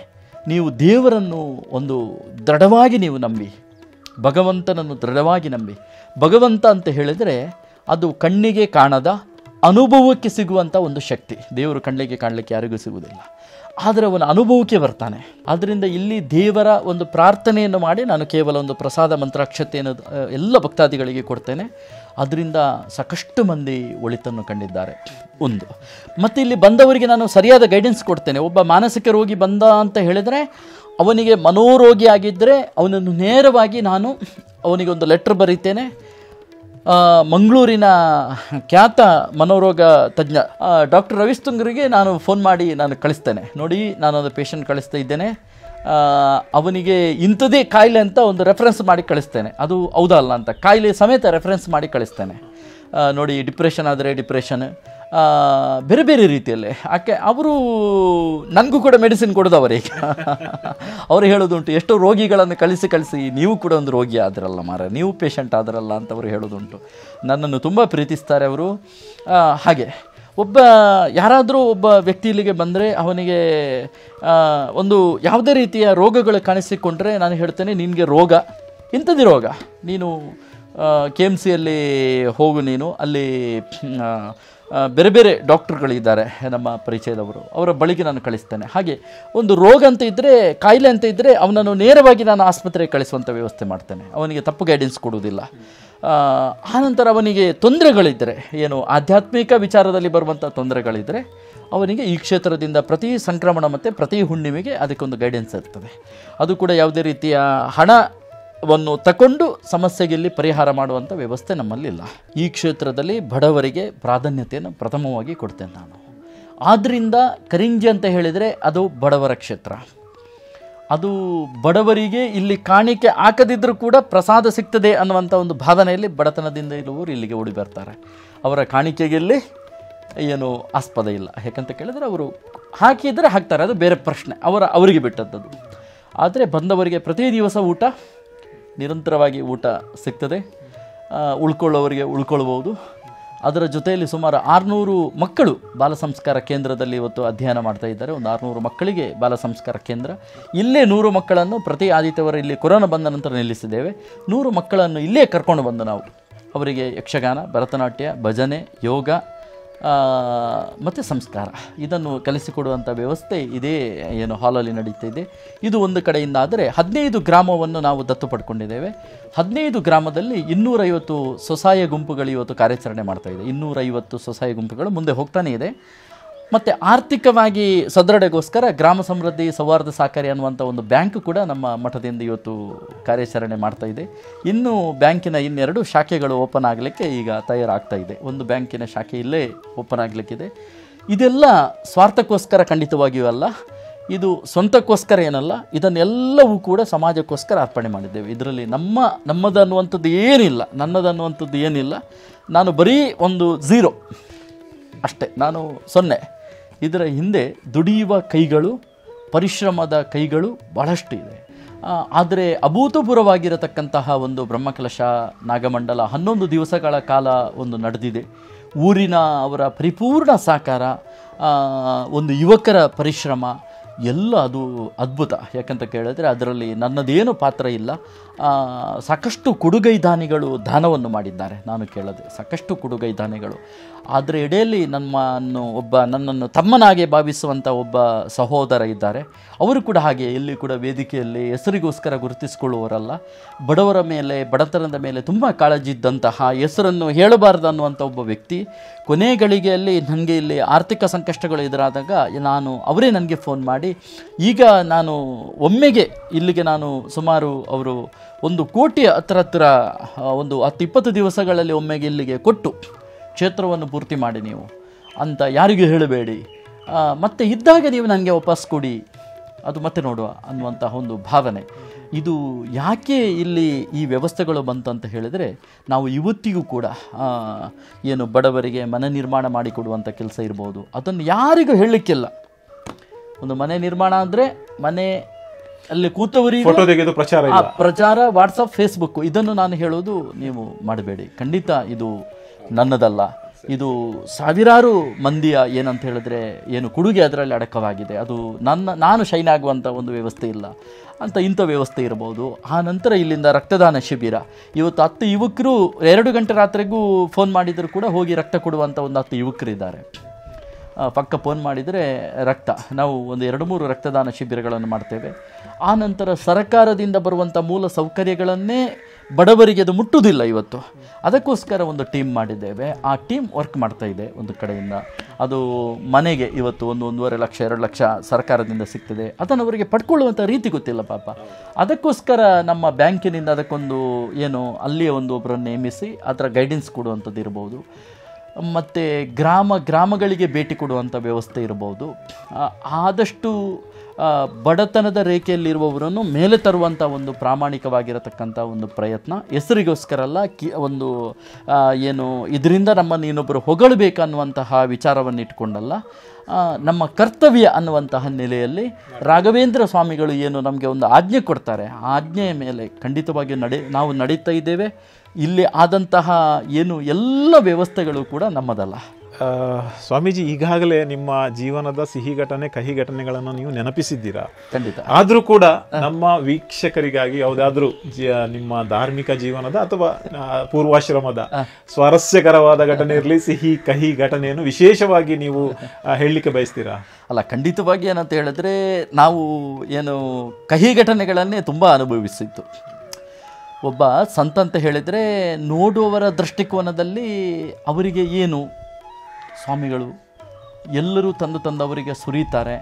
ನೀವು ದೇವರನ್ನು ಒಂದು ದೃಢವಾಗಿ ನೀವು ನಂಬಿ ಭಗವಂತನನ್ನು ದೃಢವಾಗಿ ನಂಬಿ ಭಗವಂತ ಅಂತ ಹೇಳಿದರೆ ಅದು ಕಣ್ಣಿಗೆ ಕಾಣದ ಅನುಭವಕ್ಕೆ ಸಿಗುವಂಥ ಒಂದು ಶಕ್ತಿ ದೇವರು ಕಣ್ಣಿಗೆ ಕಾಣಲಿಕ್ಕೆ ಯಾರಿಗೂ ಸಿಗುವುದಿಲ್ಲ ಆದರೆ ಅವನ ಅನುಭವಕ್ಕೆ ಬರ್ತಾನೆ ಆದ್ದರಿಂದ ಇಲ್ಲಿ ದೇವರ ಒಂದು ಪ್ರಾರ್ಥನೆಯನ್ನು ಮಾಡಿ ನಾನು ಕೇವಲ ಒಂದು ಪ್ರಸಾದ ಮಂತ್ರಾಕ್ಷತೆಯನ್ನು ಆ, ಎಲ್ಲ ಭಕ್ತಾದಿಗಳಿಗೆ ಕೊಡ್ತೇನೆ ಅದರಿಂದ ಸಾಕಷ್ಟು ಮಂದಿ ಒಳಿತನ್ನು ಕಂಡಿದ್ದಾರೆ ಒಂದು ಮತ್ತು ಇಲ್ಲಿ ಬಂದವರಿಗೆ ನಾನು ಸರಿಯಾದ ಗೈಡೆನ್ಸ್ ಕೊಡ್ತೇನೆ ಒಬ್ಬ ಮಾನಸಿಕ ರೋಗಿ ಬಂದ ಅಂತ ಹೇಳಿದರೆ ಅವನಿಗೆ ಮನೋರೋಗಿ ಆಗಿದ್ದರೆ ಅವನನ್ನು ನೇರವಾಗಿ ನಾನು ಅವನಿಗೆ ಒಂದು ಲೆಟ್ರ್ ಬರೀತೇನೆ ಆ, ಮಂಗಳೂರಿನ ಖ್ಯಾತ ಮನೋರೋಗ ತಜ್ಞ ಡಾಕ್ಟರ್ ರವಿಸ್ತುಂಗರಿಗೆ ನಾನು ಫೋನ್ ಮಾಡಿ ನಾನು ಕಳಿಸ್ತೇನೆ ನೋಡಿ ನಾನೊಂದು ಪೇಷಂಟ್ ಕಳಿಸ್ತಾ ಇದ್ದೇನೆ ಆ, ಅವನಿಗೆ ಇಂಥದೇ ಕಾಯಿಲೆ ಅಂತ ಒಂದು ರೆಫರೆನ್ಸ್ ಮಾಡಿ ಕಳಿಸ್ತೇನೆ ಅದು ಹೌದಲ್ಲ ಅಂತ ಕಾಯಿಲೆ ಸಮೇತ ರೆಫರೆನ್ಸ್ ಮಾಡಿ ಕಳಿಸ್ತೇನೆ ಆ, ನೋಡಿ ಡಿಪ್ರೆಷನ್ ಆದರೆ ಡಿಪ್ರೆಷನ್ ಬೇರೆ ಬೇರೆ ರೀತಿಯಲ್ಲಿ ಆಕೆ ಅವರು ನನಗೂ ಕೂಡ ಮೆಡಿಸಿನ್ ಕೊಡೋದವರೀಗ ಅವರು ಹೇಳೋದುಂಟು ಎಷ್ಟೋ ರೋಗಿಗಳನ್ನು ಕಳಿಸಿ ಕಳಿಸಿ ನೀವು ಕೂಡ ಒಂದು ರೋಗಿ ಆದ್ರಲ್ಲ ಮಾರ ನೀವು ಪೇಷಂಟ್ ಆದ್ರಲ್ಲ ಅಂತ ಅವರು ಹೇಳೋದುಂಟು ನನ್ನನ್ನು ತುಂಬ ಪ್ರೀತಿಸ್ತಾರೆ ಅವರು ಆ, ಹಾಗೆ ಒಬ್ಬ ಯಾರಾದರೂ ಒಬ್ಬ ವ್ಯಕ್ತಿ ಇಲ್ಲಿಗೆ ಬಂದರೆ ಅವನಿಗೆ ಆ, ಒಂದು ಯಾವುದೇ ರೀತಿಯ ರೋಗಗಳು ಕಾಣಿಸಿಕೊಂಡ್ರೆ ನಾನು ಹೇಳ್ತೇನೆ ನಿನಗೆ ರೋಗ ಇಂಥದ್ದು ರೋಗ ನೀನು ಕೆ ಎಮ್ ಸಿಯಲ್ಲಿ ಹೋಗು ನೀನು ಅಲ್ಲಿ ಆ, ಆ, ಬೇರೆ ಬೇರೆ ಡಾಕ್ಟ್ರುಗಳಿದ್ದಾರೆ ನಮ್ಮ ಪರಿಚಯದವರು ಅವರ ಬಳಿಗೆ ನಾನು ಕಳಿಸ್ತೇನೆ ಹಾಗೆ ಒಂದು ರೋಗ ಅಂತ ಇದ್ದರೆ ಕಾಯಿಲೆ ಅಂತ ಇದ್ದರೆ ಅವನನ್ನು ನೇರವಾಗಿ ನಾನು ಆಸ್ಪತ್ರೆಗೆ ಕಳಿಸುವಂಥ ವ್ಯವಸ್ಥೆ ಮಾಡ್ತೇನೆ ಅವನಿಗೆ ತಪ್ಪು ಗೈಡೆನ್ಸ್ ಕೊಡುವುದಿಲ್ಲ ಆ, ಆನಂತರ ಅವನಿಗೆ ತೊಂದರೆಗಳಿದ್ದರೆ ಏನು ಆಧ್ಯಾತ್ಮಿಕ ವಿಚಾರದಲ್ಲಿ ಬರುವಂಥ ತೊಂದರೆಗಳಿದ್ದರೆ ಅವನಿಗೆ ಈ ಕ್ಷೇತ್ರದಿಂದ ಪ್ರತಿ ಸಂಕ್ರಮಣ ಮತ್ತು ಪ್ರತಿ ಹುಣ್ಣಿಮೆಗೆ ಅದಕ್ಕೊಂದು ಗೈಡೆನ್ಸ್ ಇರ್ತದೆ ಅದು ಕೂಡ ಯಾವುದೇ ರೀತಿಯ ಹಣವನ್ನು ತಕೊಂಡು ಸಮಸ್ಯೆಗೆ ಇಲ್ಲಿ ಪರಿಹಾರ ಮಾಡುವಂಥ ವ್ಯವಸ್ಥೆ ನಮ್ಮಲ್ಲಿಲ್ಲ ಈ ಕ್ಷೇತ್ರದಲ್ಲಿ ಬಡವರಿಗೆ ಪ್ರಾಧಾನ್ಯತೆಯನ್ನು ಪ್ರಥಮವಾಗಿ ಕೊಡ್ತೇನೆ ನಾನು ಆದ್ದರಿಂದ ಕರಿಂಜಿ ಅಂತ ಹೇಳಿದರೆ ಅದು ಬಡವರ ಕ್ಷೇತ್ರ ಅದು ಬಡವರಿಗೆ ಇಲ್ಲಿ ಕಾಣಿಕೆ ಹಾಕದಿದ್ದರೂ ಕೂಡ ಪ್ರಸಾದ ಸಿಗ್ತದೆ ಅನ್ನುವಂಥ ಒಂದು ಭಾವನೆಯಲ್ಲಿ ಬಡತನದಿಂದ ಇರುವವರು ಇಲ್ಲಿಗೆ ಓಡಿ ಬರ್ತಾರೆ ಅವರ ಕಾಣಿಕೆಗೆ ಇಲ್ಲಿ ಏನು ಆಸ್ಪದ ಇಲ್ಲ ಯಾಕಂತ ಕೇಳಿದರೆ ಅವರು ಹಾಕಿದರೆ ಹಾಕ್ತಾರೆ ಅದು ಬೇರೆ ಪ್ರಶ್ನೆ ಅವರ ಅವರಿಗೆ ಬಿಟ್ಟದ್ದು ಆದರೆ ಬಂದವರಿಗೆ ಪ್ರತಿ ದಿವಸ ಊಟ ನಿರಂತರವಾಗಿ ಊಟ ಸಿಗ್ತದೆ ಆ, ಉಳ್ಕೊಳ್ಳೋವರಿಗೆ ಉಳ್ಕೊಳ್ಬೋದು ಅದರ ಜೊತೆಯಲ್ಲಿ ಸುಮಾರು ಆರುನೂರು ಮಕ್ಕಳು ಬಾಲ ಸಂಸ್ಕಾರ ಕೇಂದ್ರದಲ್ಲಿ ಇವತ್ತು ಅಧ್ಯಯನ ಮಾಡ್ತಾ ಇದ್ದಾರೆ ಒಂದು ಆರುನೂರು ಮಕ್ಕಳಿಗೆ ಬಾಲ ಸಂಸ್ಕಾರ ಕೇಂದ್ರ ಇಲ್ಲೇ ನೂರು ಮಕ್ಕಳನ್ನು ಪ್ರತಿ ಆದಿತ್ಯವಾರ ಇಲ್ಲಿ ಕೊರೋನಾ ಬಂದ ನಂತರ ನಿಲ್ಲಿಸಿದ್ದೇವೆ ನೂರು ಮಕ್ಕಳನ್ನು ಇಲ್ಲೇ ಕರ್ಕೊಂಡು ಬಂದು ನಾವು ಅವರಿಗೆ ಯಕ್ಷಗಾನ ಭರತನಾಟ್ಯ ಭಜನೆ ಯೋಗ ಮತ್ತು ಸಂಸ್ಕಾರ ಇದನ್ನು ಕಲಿಸಿಕೊಡುವಂಥ ವ್ಯವಸ್ಥೆ ಇದೇ ಏನು ಹಾಲಲ್ಲಿ ನಡೀತಾ ಇದೆ ಇದು ಒಂದು ಕಡೆಯಿಂದ ಆದರೆ ಹದಿನೈದು ಗ್ರಾಮವನ್ನು ನಾವು ದತ್ತು ಪಡ್ಕೊಂಡಿದ್ದೇವೆ ಹದಿನೈದು ಗ್ರಾಮದಲ್ಲಿ ಇನ್ನೂರೈವತ್ತು ಸ್ವಸಹಾಯ ಗುಂಪುಗಳು ಇವತ್ತು ಕಾರ್ಯಾಚರಣೆ ಮಾಡ್ತಾ ಇದೆ ಇನ್ನೂರೈವತ್ತು ಸ್ವಸಹಾಯ ಗುಂಪುಗಳು ಮುಂದೆ ಹೋಗ್ತಾನೇ ಇದೆ ಮತ್ತು ಆರ್ಥಿಕವಾಗಿ ಸದೃಢಗೋಸ್ಕರ ಗ್ರಾಮ ಸಮೃದ್ಧಿ ಸೌಹಾರ್ದ ಸಹಕಾರಿ ಅನ್ನುವಂಥ ಒಂದು ಬ್ಯಾಂಕ್ ಕೂಡ ನಮ್ಮ ಮಠದಿಂದ ಇವತ್ತು ಕಾರ್ಯಾಚರಣೆ ಮಾಡ್ತಾ ಇದೆ ಇನ್ನು ಬ್ಯಾಂಕಿನ ಇನ್ನೆರಡು ಶಾಖೆಗಳು ಓಪನ್ ಆಗಲಿಕ್ಕೆ ಈಗ ತಯಾರಾಗ್ತಾ ಇದೆ ಒಂದು ಬ್ಯಾಂಕಿನ ಶಾಖೆ ಇಲ್ಲೇ ಓಪನ್ ಆಗಲಿಕ್ಕಿದೆ ಇದೆಲ್ಲ ಸ್ವಾರ್ಥಕ್ಕೋಸ್ಕರ ಖಂಡಿತವಾಗಿಯೂ ಅಲ್ಲ ಇದು ಸ್ವಂತಕ್ಕೋಸ್ಕರ ಏನಲ್ಲ ಇದನ್ನೆಲ್ಲವೂ ಕೂಡ ಸಮಾಜಕ್ಕೋಸ್ಕರ ಅರ್ಪಣೆ ಮಾಡಿದ್ದೇವೆ ಇದರಲ್ಲಿ ನಮ್ಮ ನಮ್ಮದು ಅನ್ನುವಂಥದ್ದು ಏನಿಲ್ಲ ನನ್ನದು ಅನ್ನುವಂಥದ್ದು ಏನಿಲ್ಲ ನಾನು ಬರೀ ಒಂದು ಝೀರೋ ಅಷ್ಟೇ ನಾನು ಸೊನ್ನೆ ಇದರ ಹಿಂದೆ ದುಡಿಯುವ ಕೈಗಳು ಪರಿಶ್ರಮದ ಕೈಗಳು ಬಹಳಷ್ಟು ಇದೆ ಆ, ಆದರೆ ಅಭೂತಪೂರ್ವವಾಗಿರತಕ್ಕಂತಹ ಒಂದು ಬ್ರಹ್ಮಕಲಶ ನಾಗಮಂಡಲ ಹನ್ನೊಂದು ದಿವಸಗಳ ಕಾಲ ಒಂದು ನಡೆದಿದೆ ಊರಿನ ಅವರ ಪರಿಪೂರ್ಣ ಸಹಕಾರ ಆ, ಒಂದು ಯುವಕರ ಪರಿಶ್ರಮ ಎಲ್ಲ ಅದು ಅದ್ಭುತ ಯಾಕಂತ ಕೇಳಿದ್ರೆ ಅದರಲ್ಲಿ ನನ್ನದೇನು ಪಾತ್ರ ಇಲ್ಲ ಆ, ಸಾಕಷ್ಟು ಕೊಡುಗೈ ದಾನಿಗಳು ದಾನವನ್ನು ಮಾಡಿದ್ದಾರೆ ನಾನು ಕೇಳದೆ ಸಾಕಷ್ಟು ಕೊಡುಗೈ ದಾನಿಗಳು ಅದರ ಎಡೆಯಲ್ಲಿ ನಮ್ಮನ್ನು ಒಬ್ಬ ನನ್ನನ್ನು ತಮ್ಮನಾಗೆ ಭಾವಿಸುವಂಥ ಒಬ್ಬ ಸಹೋದರ ಇದ್ದಾರೆ ಅವರು ಕೂಡ ಹಾಗೆ ಎಲ್ಲಿ ಕೂಡ ವೇದಿಕೆಯಲ್ಲಿ ಹೆಸರಿಗೋಸ್ಕರ ಗುರುತಿಸಿಕೊಳ್ಳುವವರಲ್ಲ ಬಡವರ ಮೇಲೆ ಬಡತನದ ಮೇಲೆ ತುಂಬ ಕಾಳಜಿ ಇದ್ದಂತಹ ಹೆಸರನ್ನು ಹೇಳಬಾರ್ದು ಅನ್ನುವಂಥ ಒಬ್ಬ ವ್ಯಕ್ತಿ ಕೊನೆ ಗಳಿಗೆಯಲ್ಲಿ ನನಗೆ ಇಲ್ಲಿ ಆರ್ಥಿಕ ಸಂಕಷ್ಟಗಳು ಎದುರಾದಾಗ ನಾನು ಅವರೇ ನನಗೆ ಫೋನ್ ಮಾಡಿ ಈಗ ನಾನು ಒಮ್ಮೆಗೆ ಇಲ್ಲಿಗೆ ನಾನು ಸುಮಾರು ಅವರು ಒಂದು ಕೋಟಿಯ ಹತ್ರ ಹತ್ರ ಆ, ಒಂದು ಹತ್ತು ಇಪ್ಪತ್ತು ದಿವಸಗಳಲ್ಲಿ ಒಮ್ಮೆಗೆ ಇಲ್ಲಿಗೆ ಕೊಟ್ಟು ಕ್ಷೇತ್ರವನ್ನು ಪೂರ್ತಿ ಮಾಡಿ ನೀವು ಅಂತ ಯಾರಿಗೂ ಹೇಳಬೇಡಿ ಆ, ಮತ್ತೆ ಇದ್ದಾಗ ನೀವು ನನಗೆ ವಾಪಸ್ ಕೊಡಿ ಅದು ಮತ್ತೆ ನೋಡುವ ಅನ್ನುವಂತಹ ಒಂದು ಭಾವನೆ ಇದು ಯಾಕೆ ಇಲ್ಲಿ ಈ ವ್ಯವಸ್ಥೆಗಳು ಬಂತು ಅಂತ ಹೇಳಿದರೆ ನಾವು ಇವತ್ತಿಗೂ ಕೂಡ ಆ, ಏನು ಬಡವರಿಗೆ ಮನೆ ನಿರ್ಮಾಣ ಮಾಡಿಕೊಡುವಂಥ ಕೆಲಸ ಇರ್ಬೋದು ಅದನ್ನು ಯಾರಿಗೂ ಹೇಳಲಿಕ್ಕಿಲ್ಲ ಒಂದು ಮನೆ ನಿರ್ಮಾಣ ಅಂದರೆ ಮನೆ ಅಲ್ಲಿ ಕೂತವರಿಗೆ ಫೋಟೋ ತೆಗೆದು ಪ್ರಚಾರ ಆ ಇಲ್ಲ ಪ್ರಚಾರ ವಾಟ್ಸಪ್ ಫೇಸ್ಬುಕ್ ಇದನ್ನು ನಾನು ಹೇಳೋದು ನೀವು ಮಾಡಬೇಡಿ ಖಂಡಿತ ಇದು ನನ್ನದಲ್ಲ ಇದು ಸಾವಿರಾರು ಮಂದಿಯ ಏನಂತ ಹೇಳಿದ್ರೆ ಏನು ಕೊಡುಗೆ ಅದರಲ್ಲಿ ಅಡಕವಾಗಿದೆ ಅದು ನನ್ನ ನಾನು ಶೈನ್ ಆಗುವಂಥ ಒಂದು ವ್ಯವಸ್ಥೆ ಇಲ್ಲ ಅಂತ ಇಂಥ ವ್ಯವಸ್ಥೆ ಇರ್ಬೋದು ಆ ನಂತರ ಇಲ್ಲಿಂದ ರಕ್ತದಾನ ಶಿಬಿರ ಇವತ್ತು ಹತ್ತು ಯುವಕರು ಎರಡು ಗಂಟೆ ರಾತ್ರಿಗೂ ಫೋನ್ ಮಾಡಿದರೂ ಕೂಡ ಹೋಗಿ ರಕ್ತ ಕೊಡುವಂಥ ಒಂದು ಹತ್ತು ಯುವಕರಿದ್ದಾರೆ ಆ, ಪಕ್ಕ ಫೋನ್ ಮಾಡಿದರೆ ರಕ್ತ ನಾವು ಒಂದು ಎರಡು ಮೂರು ರಕ್ತದಾನ ಶಿಬಿರಗಳನ್ನು ಮಾಡ್ತೇವೆ ಆ ನಂತರ ಸರ್ಕಾರದಿಂದ ಬರುವಂಥ ಮೂಲ ಸೌಕರ್ಯಗಳನ್ನೇ ಬಡವರಿಗೆ ಅದು ಮುಟ್ಟುವುದಿಲ್ಲ ಇವತ್ತು ಅದಕ್ಕೋಸ್ಕರ ಒಂದು ಟೀಮ್ ಮಾಡಿದ್ದೇವೆ ಆ ಟೀಮ್ ವರ್ಕ್ ಮಾಡ್ತಾ ಇದೆ ಒಂದು ಕಡೆಯಿಂದ ಅದು ಮನೆಗೆ ಇವತ್ತು ಒಂದು ಒಂದೂವರೆ ಲಕ್ಷ ಎರಡು ಲಕ್ಷ ಸರ್ಕಾರದಿಂದ ಸಿಗ್ತದೆ ಅದನ್ನು ಅವರಿಗೆ ಪಡ್ಕೊಳ್ಳುವಂಥ ರೀತಿ ಗೊತ್ತಿಲ್ಲ ಪಾಪ ಅದಕ್ಕೋಸ್ಕರ ನಮ್ಮ ಬ್ಯಾಂಕಿನಿಂದ ಅದಕ್ಕೊಂದು ಏನು ಅಲ್ಲಿಯೇ ಒಂದು ಒಬ್ಬರನ್ನು ನೇಮಿಸಿ ಅದರ ಗೈಡೆನ್ಸ್ ಕೊಡುವಂಥದ್ದು ಇರ್ಬೋದು ಮತ್ತು ಗ್ರಾಮ ಗ್ರಾಮಗಳಿಗೆ ಭೇಟಿ ಕೊಡುವಂಥ ವ್ಯವಸ್ಥೆ ಇರಬಹುದು ಆ, ಆದಷ್ಟು ಆ, ಬಡತನದ ರೇಖೆಯಲ್ಲಿರುವವರನ್ನು ಮೇಲೆ ತರುವಂಥ ಒಂದು ಪ್ರಾಮಾಣಿಕವಾಗಿರತಕ್ಕಂಥ ಒಂದು ಪ್ರಯತ್ನ ಹೆಸರಿಗೋಸ್ಕರ ಅಲ್ಲ ಕಿ ಒಂದು ಆ, ಏನು ಇದರಿಂದ ನಮ್ಮನ್ನು ಇನ್ನೊಬ್ಬರು ಹೊಗಳಬೇಕನ್ನುವಂತಹ ವಿಚಾರವನ್ನು ಇಟ್ಕೊಂಡಲ್ಲ ಆ, ನಮ್ಮ ಕರ್ತವ್ಯ ಅನ್ನುವಂತಹ ನೆಲೆಯಲ್ಲಿ ರಾಘವೇಂದ್ರ ಸ್ವಾಮಿಗಳು ಏನು ನಮಗೆ ಒಂದು ಆಜ್ಞೆ ಕೊಡ್ತಾರೆ ಆ ಆಜ್ಞೆಯ ಮೇಲೆ ಖಂಡಿತವಾಗಿಯೂ ನಡೆ ನಾವು ನಡೀತಾ ಇದ್ದೇವೆ ಇಲ್ಲಿ ಆದಂತಹ ಏನು ಎಲ್ಲ ವ್ಯವಸ್ಥೆಗಳು ಕೂಡ ನಮ್ಮದಲ್ಲ ಆ, ಸ್ವಾಮೀಜಿ ಈಗಾಗಲೇ ನಿಮ್ಮ ಜೀವನದ ಸಿಹಿ ಘಟನೆ ಕಹಿ ಘಟನೆಗಳನ್ನು ನೀವು ನೆನಪಿಸಿದ್ದೀರಾ ಖಂಡಿತ ಆದರೂ ಕೂಡ ನಮ್ಮ ವೀಕ್ಷಕರಿಗಾಗಿ ಯಾವುದಾದ್ರೂ ಜ- ನಿಮ್ಮ ಧಾರ್ಮಿಕ ಜೀವನದ ಅಥವಾ ಆ, ಪೂರ್ವಾಶ್ರಮದ ಸ್ವಾರಸ್ಯಕರವಾದ ಘಟನೆ ಇರಲಿ ಸಿಹಿ ಕಹಿ ಘಟನೆಯನ್ನು ವಿಶೇಷವಾಗಿ ನೀವು ಆ, ಹೇಳಲಿಕ್ಕೆ ಬಯಸ್ತೀರಾ ಅಲ್ಲ ಖಂಡಿತವಾಗಿ ಏನಂತ ಹೇಳಿದ್ರೆ ನಾವು ಏನು ಕಹಿ ಘಟನೆಗಳನ್ನೇ ತುಂಬ ಅನುಭವಿಸಿತ್ತು ಒಬ್ಬ ಸಂತ ಅಂತ ಹೇಳಿದರೆ ನೋಡುವವರ ದೃಷ್ಟಿಕೋನದಲ್ಲಿ ಅವರಿಗೆ ಏನು ಸ್ವಾಮಿಗಳು ಎಲ್ಲರೂ ತಂದು ತಂದು ಅವರಿಗೆ ಸುರಿತಾರೆ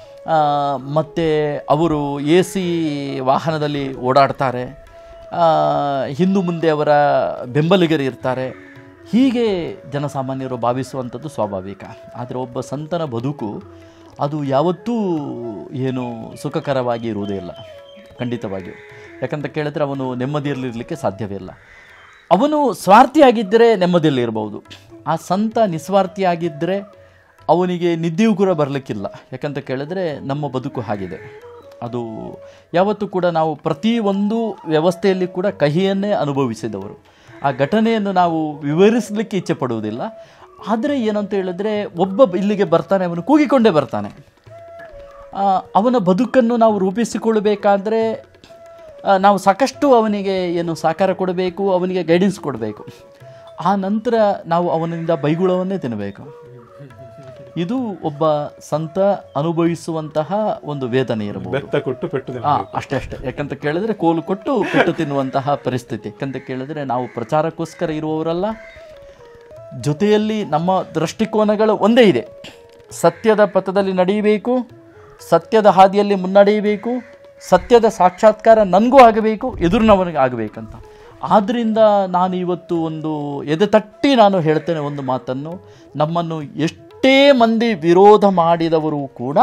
ಮತ್ತು ಅವರು ಎ ಸಿ ವಾಹನದಲ್ಲಿ ಓಡಾಡ್ತಾರೆ ಆ, ಹಿಂದು ಮುಂದೆ ಅವರ ಬೆಂಬಲಿಗರು ಇರ್ತಾರೆ ಹೀಗೆ ಜನಸಾಮಾನ್ಯರು ಭಾವಿಸುವಂಥದ್ದು ಸ್ವಾಭಾವಿಕ ಆದರೆ ಒಬ್ಬ ಸಂತನ ಬದುಕು ಅದು ಯಾವತ್ತೂ ಏನು ಸುಖಕರವಾಗಿ ಇರುವುದೇ ಇಲ್ಲ ಖಂಡಿತವಾಗಿಯೂ ಯಾಕಂತ ಕೇಳಿದ್ರೆ ಅವನು ನೆಮ್ಮದಿಯಲ್ಲಿರಲಿಕ್ಕೆ ಸಾಧ್ಯವೇ ಇಲ್ಲ ಅವನು ಸ್ವಾರ್ಥಿಯಾಗಿದ್ದರೆ ನೆಮ್ಮದಿಯಲ್ಲಿರ್ಬೋದು ಆ ಸಂತ ನಿಸ್ವಾರ್ಥಿಯಾಗಿದ್ದರೆ ಅವನಿಗೆ ನಿದ್ದೆಯೂ ಕೂಡ ಬರಲಿಕ್ಕಿಲ್ಲ ಯಾಕಂತ ಕೇಳಿದ್ರೆ ನಮ್ಮ ಬದುಕು ಆಗಿದೆ ಅದು ಯಾವತ್ತೂ ಕೂಡ ನಾವು ಪ್ರತಿಯೊಂದು ವ್ಯವಸ್ಥೆಯಲ್ಲಿ ಕೂಡ ಕಹಿಯನ್ನೇ ಅನುಭವಿಸಿದವರು ಆ ಘಟನೆಯನ್ನು ನಾವು ವಿವರಿಸಲಿಕ್ಕೆ ಇಚ್ಛೆ ಪಡುವುದಿಲ್ಲ ಆದರೆ ಏನಂತ ಹೇಳಿದ್ರೆ ಒಬ್ಬ ಇಲ್ಲಿಗೆ ಬರ್ತಾನೆ ಅವನು ಕೂಗಿಕೊಂಡೇ ಬರ್ತಾನೆ ಆ, ಅವನ ಬದುಕನ್ನು ನಾವು ರೂಪಿಸಿಕೊಳ್ಳಬೇಕಾದ್ರೆ ಆ, ನಾವು ಸಾಕಷ್ಟು ಅವನಿಗೆ ಏನು ಸಹಕಾರ ಕೊಡಬೇಕು ಅವನಿಗೆ ಗೈಡೆನ್ಸ್ ಕೊಡಬೇಕು ಆ ನಂತರ ನಾವು ಅವನಿಂದ ಬೈಗುಳವನ್ನೇ ತಿನ್ನಬೇಕು ಇದು ಒಬ್ಬ ಸಂತ ಅನುಭವಿಸುವಂತಹ ಒಂದು ವೇದನೆ ಇರಬಹುದು ಬೆತ್ತ ಕೊಟ್ಟು ಪೆಟ್ಟು ದಿನ ಆ, ಅಷ್ಟೇ ಅಷ್ಟೇ ಯಾಕಂತ ಕೇಳಿದ್ರೆ ಕೋಲು ಕೊಟ್ಟು ಪೆಟ್ಟು ತಿನ್ನುವಂತಹ ಪರಿಸ್ಥಿತಿ ಯಾಕಂತ ಕೇಳಿದ್ರೆ ನಾವು ಪ್ರಚಾರಕ್ಕೋಸ್ಕರ ಇರುವವರಲ್ಲ ಜೊತೆಯಲ್ಲಿ ನಮ್ಮ ದೃಷ್ಟಿಕೋನಗಳು ಒಂದೇ ಇದೆ ಸತ್ಯದ ಪಥದಲ್ಲಿ ನಡೆಯಬೇಕು ಸತ್ಯದ ಹಾದಿಯಲ್ಲಿ ಮುನ್ನಡೆಯಬೇಕು ಸತ್ಯದ ಸಾಕ್ಷಾತ್ಕಾರ ನನಗೂ ಆಗಬೇಕು ಎದುರಿನವನಿಗೆ ಆಗಬೇಕಂತ ಆದ್ದರಿಂದ ನಾನು ಇವತ್ತು ಒಂದು ಎದೆ ತಟ್ಟಿ ನಾನು ಹೇಳ್ತೇನೆ ಒಂದು ಮಾತನ್ನು ನಮ್ಮನ್ನು ಎಷ್ಟೇ ಮಂದಿ ವಿರೋಧ ಮಾಡಿದವರು ಕೂಡ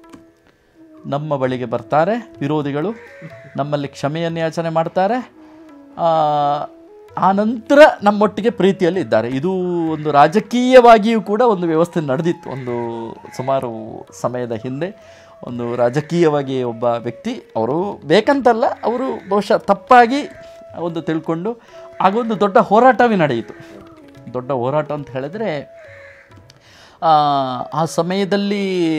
ನಮ್ಮ ಬಳಿಗೆ ಬರ್ತಾರೆ ವಿರೋಧಿಗಳು ನಮ್ಮಲ್ಲಿ ಕ್ಷಮೆಯನ್ನು ಯಾಚನೆ ಮಾಡ್ತಾರೆ ಆ, ಆ ನಂತರ ನಮ್ಮೊಟ್ಟಿಗೆ ಪ್ರೀತಿಯಲ್ಲಿ ಇದ್ದಾರೆ ಇದು ಒಂದು ರಾಜಕೀಯವಾಗಿಯೂ ಕೂಡ ಒಂದು ವ್ಯವಸ್ಥೆ ನಡೆದಿತ್ತು ಒಂದು ಸುಮಾರು ಸಮಯದ ಹಿಂದೆ ಒಂದು ರಾಜಕೀಯವಾಗಿ ಒಬ್ಬ ವ್ಯಕ್ತಿ ಅವರು ಬೇಕಂತಲ್ಲ ಅವರು ಬಹುಶಃ ತಪ್ಪಾಗಿ ಒಂದು ತಿಳ್ಕೊಂಡು ಆಗ ಒಂದು ದೊಡ್ಡ ಹೋರಾಟವೇ ನಡೆಯಿತು ದೊಡ್ಡ ಹೋರಾಟ ಅಂತ ಹೇಳಿದ್ರೆ ಆ, ಆ ಸಮಯದಲ್ಲಿ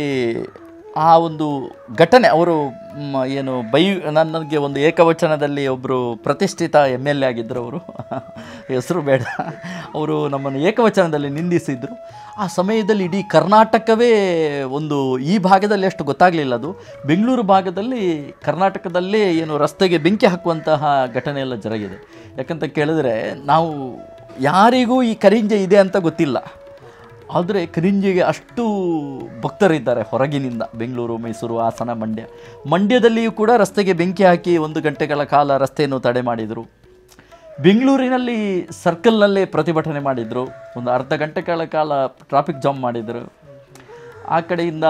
ಆ ಒಂದು ಘಟನೆ ಅವರು ಮ್, ಏನು ಬೈ ನನಗೆ ಒಂದು ಏಕವಚನದಲ್ಲಿ ಒಬ್ಬರು ಪ್ರತಿಷ್ಠಿತ ಎಮ್ ಎಲ್ ಎ ಆಗಿದ್ದರು ಅವರು ಹೆಸರು ಬೇಡ ಅವರು ನಮ್ಮನ್ನು ಏಕವಚನದಲ್ಲಿ ನಿಂದಿಸಿದರು ಆ ಸಮಯದಲ್ಲಿ ಇಡೀ ಕರ್ನಾಟಕವೇ ಒಂದು ಈ ಭಾಗದಲ್ಲಿ ಅಷ್ಟು ಗೊತ್ತಾಗಲಿಲ್ಲ ಅದು ಬೆಂಗಳೂರು ಭಾಗದಲ್ಲಿ ಕರ್ನಾಟಕದಲ್ಲೇ ಏನು ರಸ್ತೆಗೆ ಬೆಂಕಿ ಹಾಕುವಂತಹ ಘಟನೆ ಎಲ್ಲ ಜರುಗಿದೆ ಯಾಕಂತ ಕೇಳಿದ್ರೆ ನಾವು ಯಾರಿಗೂ ಈ ಕರಿಂಜೆ ಇದೆ ಅಂತ ಗೊತ್ತಿಲ್ಲ ಆದರೆ ಕರಿಂಜಿಗೆ ಅಷ್ಟು ಭಕ್ತರಿದ್ದಾರೆ ಹೊರಗಿನಿಂದ ಬೆಂಗಳೂರು ಮೈಸೂರು ಹಾಸನ ಮಂಡ್ಯ ಮಂಡ್ಯದಲ್ಲಿಯೂ ಕೂಡ ರಸ್ತೆಗೆ ಬೆಂಕಿ ಹಾಕಿ ಒಂದು ಗಂಟೆಗಳ ಕಾಲ ರಸ್ತೆಯನ್ನು ತಡೆ ಮಾಡಿದರು ಬೆಂಗಳೂರಿನಲ್ಲಿ ಸರ್ಕಲ್ನಲ್ಲೇ ಪ್ರತಿಭಟನೆ ಮಾಡಿದರು ಒಂದು ಅರ್ಧ ಗಂಟೆಗಳ ಕಾಲ ಟ್ರಾಫಿಕ್ ಜಾಮ್ ಮಾಡಿದರು ಆ ಕಡೆಯಿಂದ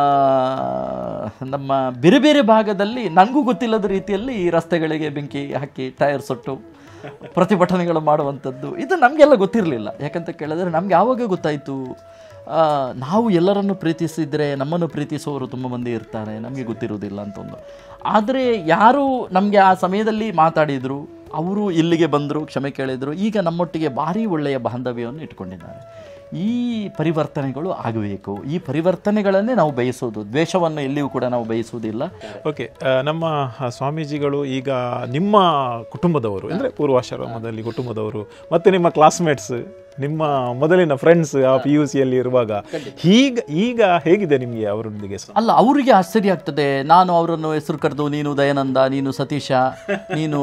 ನಮ್ಮ ಬೇರೆ ಬೇರೆ ಭಾಗದಲ್ಲಿ ನನಗೂ ಗೊತ್ತಿಲ್ಲದ ರೀತಿಯಲ್ಲಿ ಈ ರಸ್ತೆಗಳಿಗೆ ಬೆಂಕಿ ಹಾಕಿ ಟೈರ್ ಸುಟ್ಟು ಪ್ರತಿಭಟನೆಗಳು ಮಾಡುವಂಥದ್ದು ಇದು ನಮಗೆಲ್ಲ ಗೊತ್ತಿರಲಿಲ್ಲ ಯಾಕಂತ ಕೇಳಿದ್ರೆ ನಮ್ಗೆ ಯಾವಾಗ ಗೊತ್ತಾಯಿತು ಆ, ನಾವು ಎಲ್ಲರನ್ನು ಪ್ರೀತಿಸಿದರೆ ನಮ್ಮನ್ನು ಪ್ರೀತಿಸುವವರು ತುಂಬ ಮಂದಿ ಇರ್ತಾರೆ ನಮಗೆ ಗೊತ್ತಿರುವುದಿಲ್ಲ ಅಂತ ಒಂದು ಆದರೆ ಯಾರು ನಮಗೆ ಆ ಸಮಯದಲ್ಲಿ ಮಾತಾಡಿದರು ಅವರು ಇಲ್ಲಿಗೆ ಬಂದರು ಕ್ಷಮೆ ಕೇಳಿದರು ಈಗ ನಮ್ಮೊಟ್ಟಿಗೆ ಭಾರಿ ಒಳ್ಳೆಯ ಬಾಂಧವ್ಯವನ್ನು ಇಟ್ಕೊಂಡಿದ್ದಾರೆ ಈ ಪರಿವರ್ತನೆಗಳು ಆಗಬೇಕು ಈ ಪರಿವರ್ತನೆಗಳನ್ನೇ ನಾವು ಬಯಸೋದು ದ್ವೇಷವನ್ನು ಎಲ್ಲಿಯೂ ಕೂಡ ನಾವು ಬಯಸುವುದಿಲ್ಲ ಓಕೆ ನಮ್ಮ ಸ್ವಾಮೀಜಿಗಳು ಈಗ ನಿಮ್ಮ ಕುಟುಂಬದವರು ಅಂದರೆ ಪೂರ್ವಾಶ್ರಮದಲ್ಲಿ ಕುಟುಂಬದವರು ಮತ್ತು ನಿಮ್ಮ ಕ್ಲಾಸ್ಮೇಟ್ಸ್ ನಿಮ್ಮ ಮೊದಲಿನ ಫ್ರೆಂಡ್ಸ್ ಆ ಪಿ ಯು ಸಿಯಲ್ಲಿ ಇರುವಾಗ ಈಗ ಈಗ ಹೇಗಿದೆ ನಿಮಗೆ ಅವರೊಂದಿಗೆ ಸ- ಅಲ್ಲ ಅವರಿಗೆ ಆಶ್ಚರ್ಯ ಆಗ್ತದೆ ನಾನು ಅವರನ್ನು ಹೆಸರು ಕರೆದು ನೀನು ದಯಾನಂದ ನೀನು ಸತೀಶ ನೀನು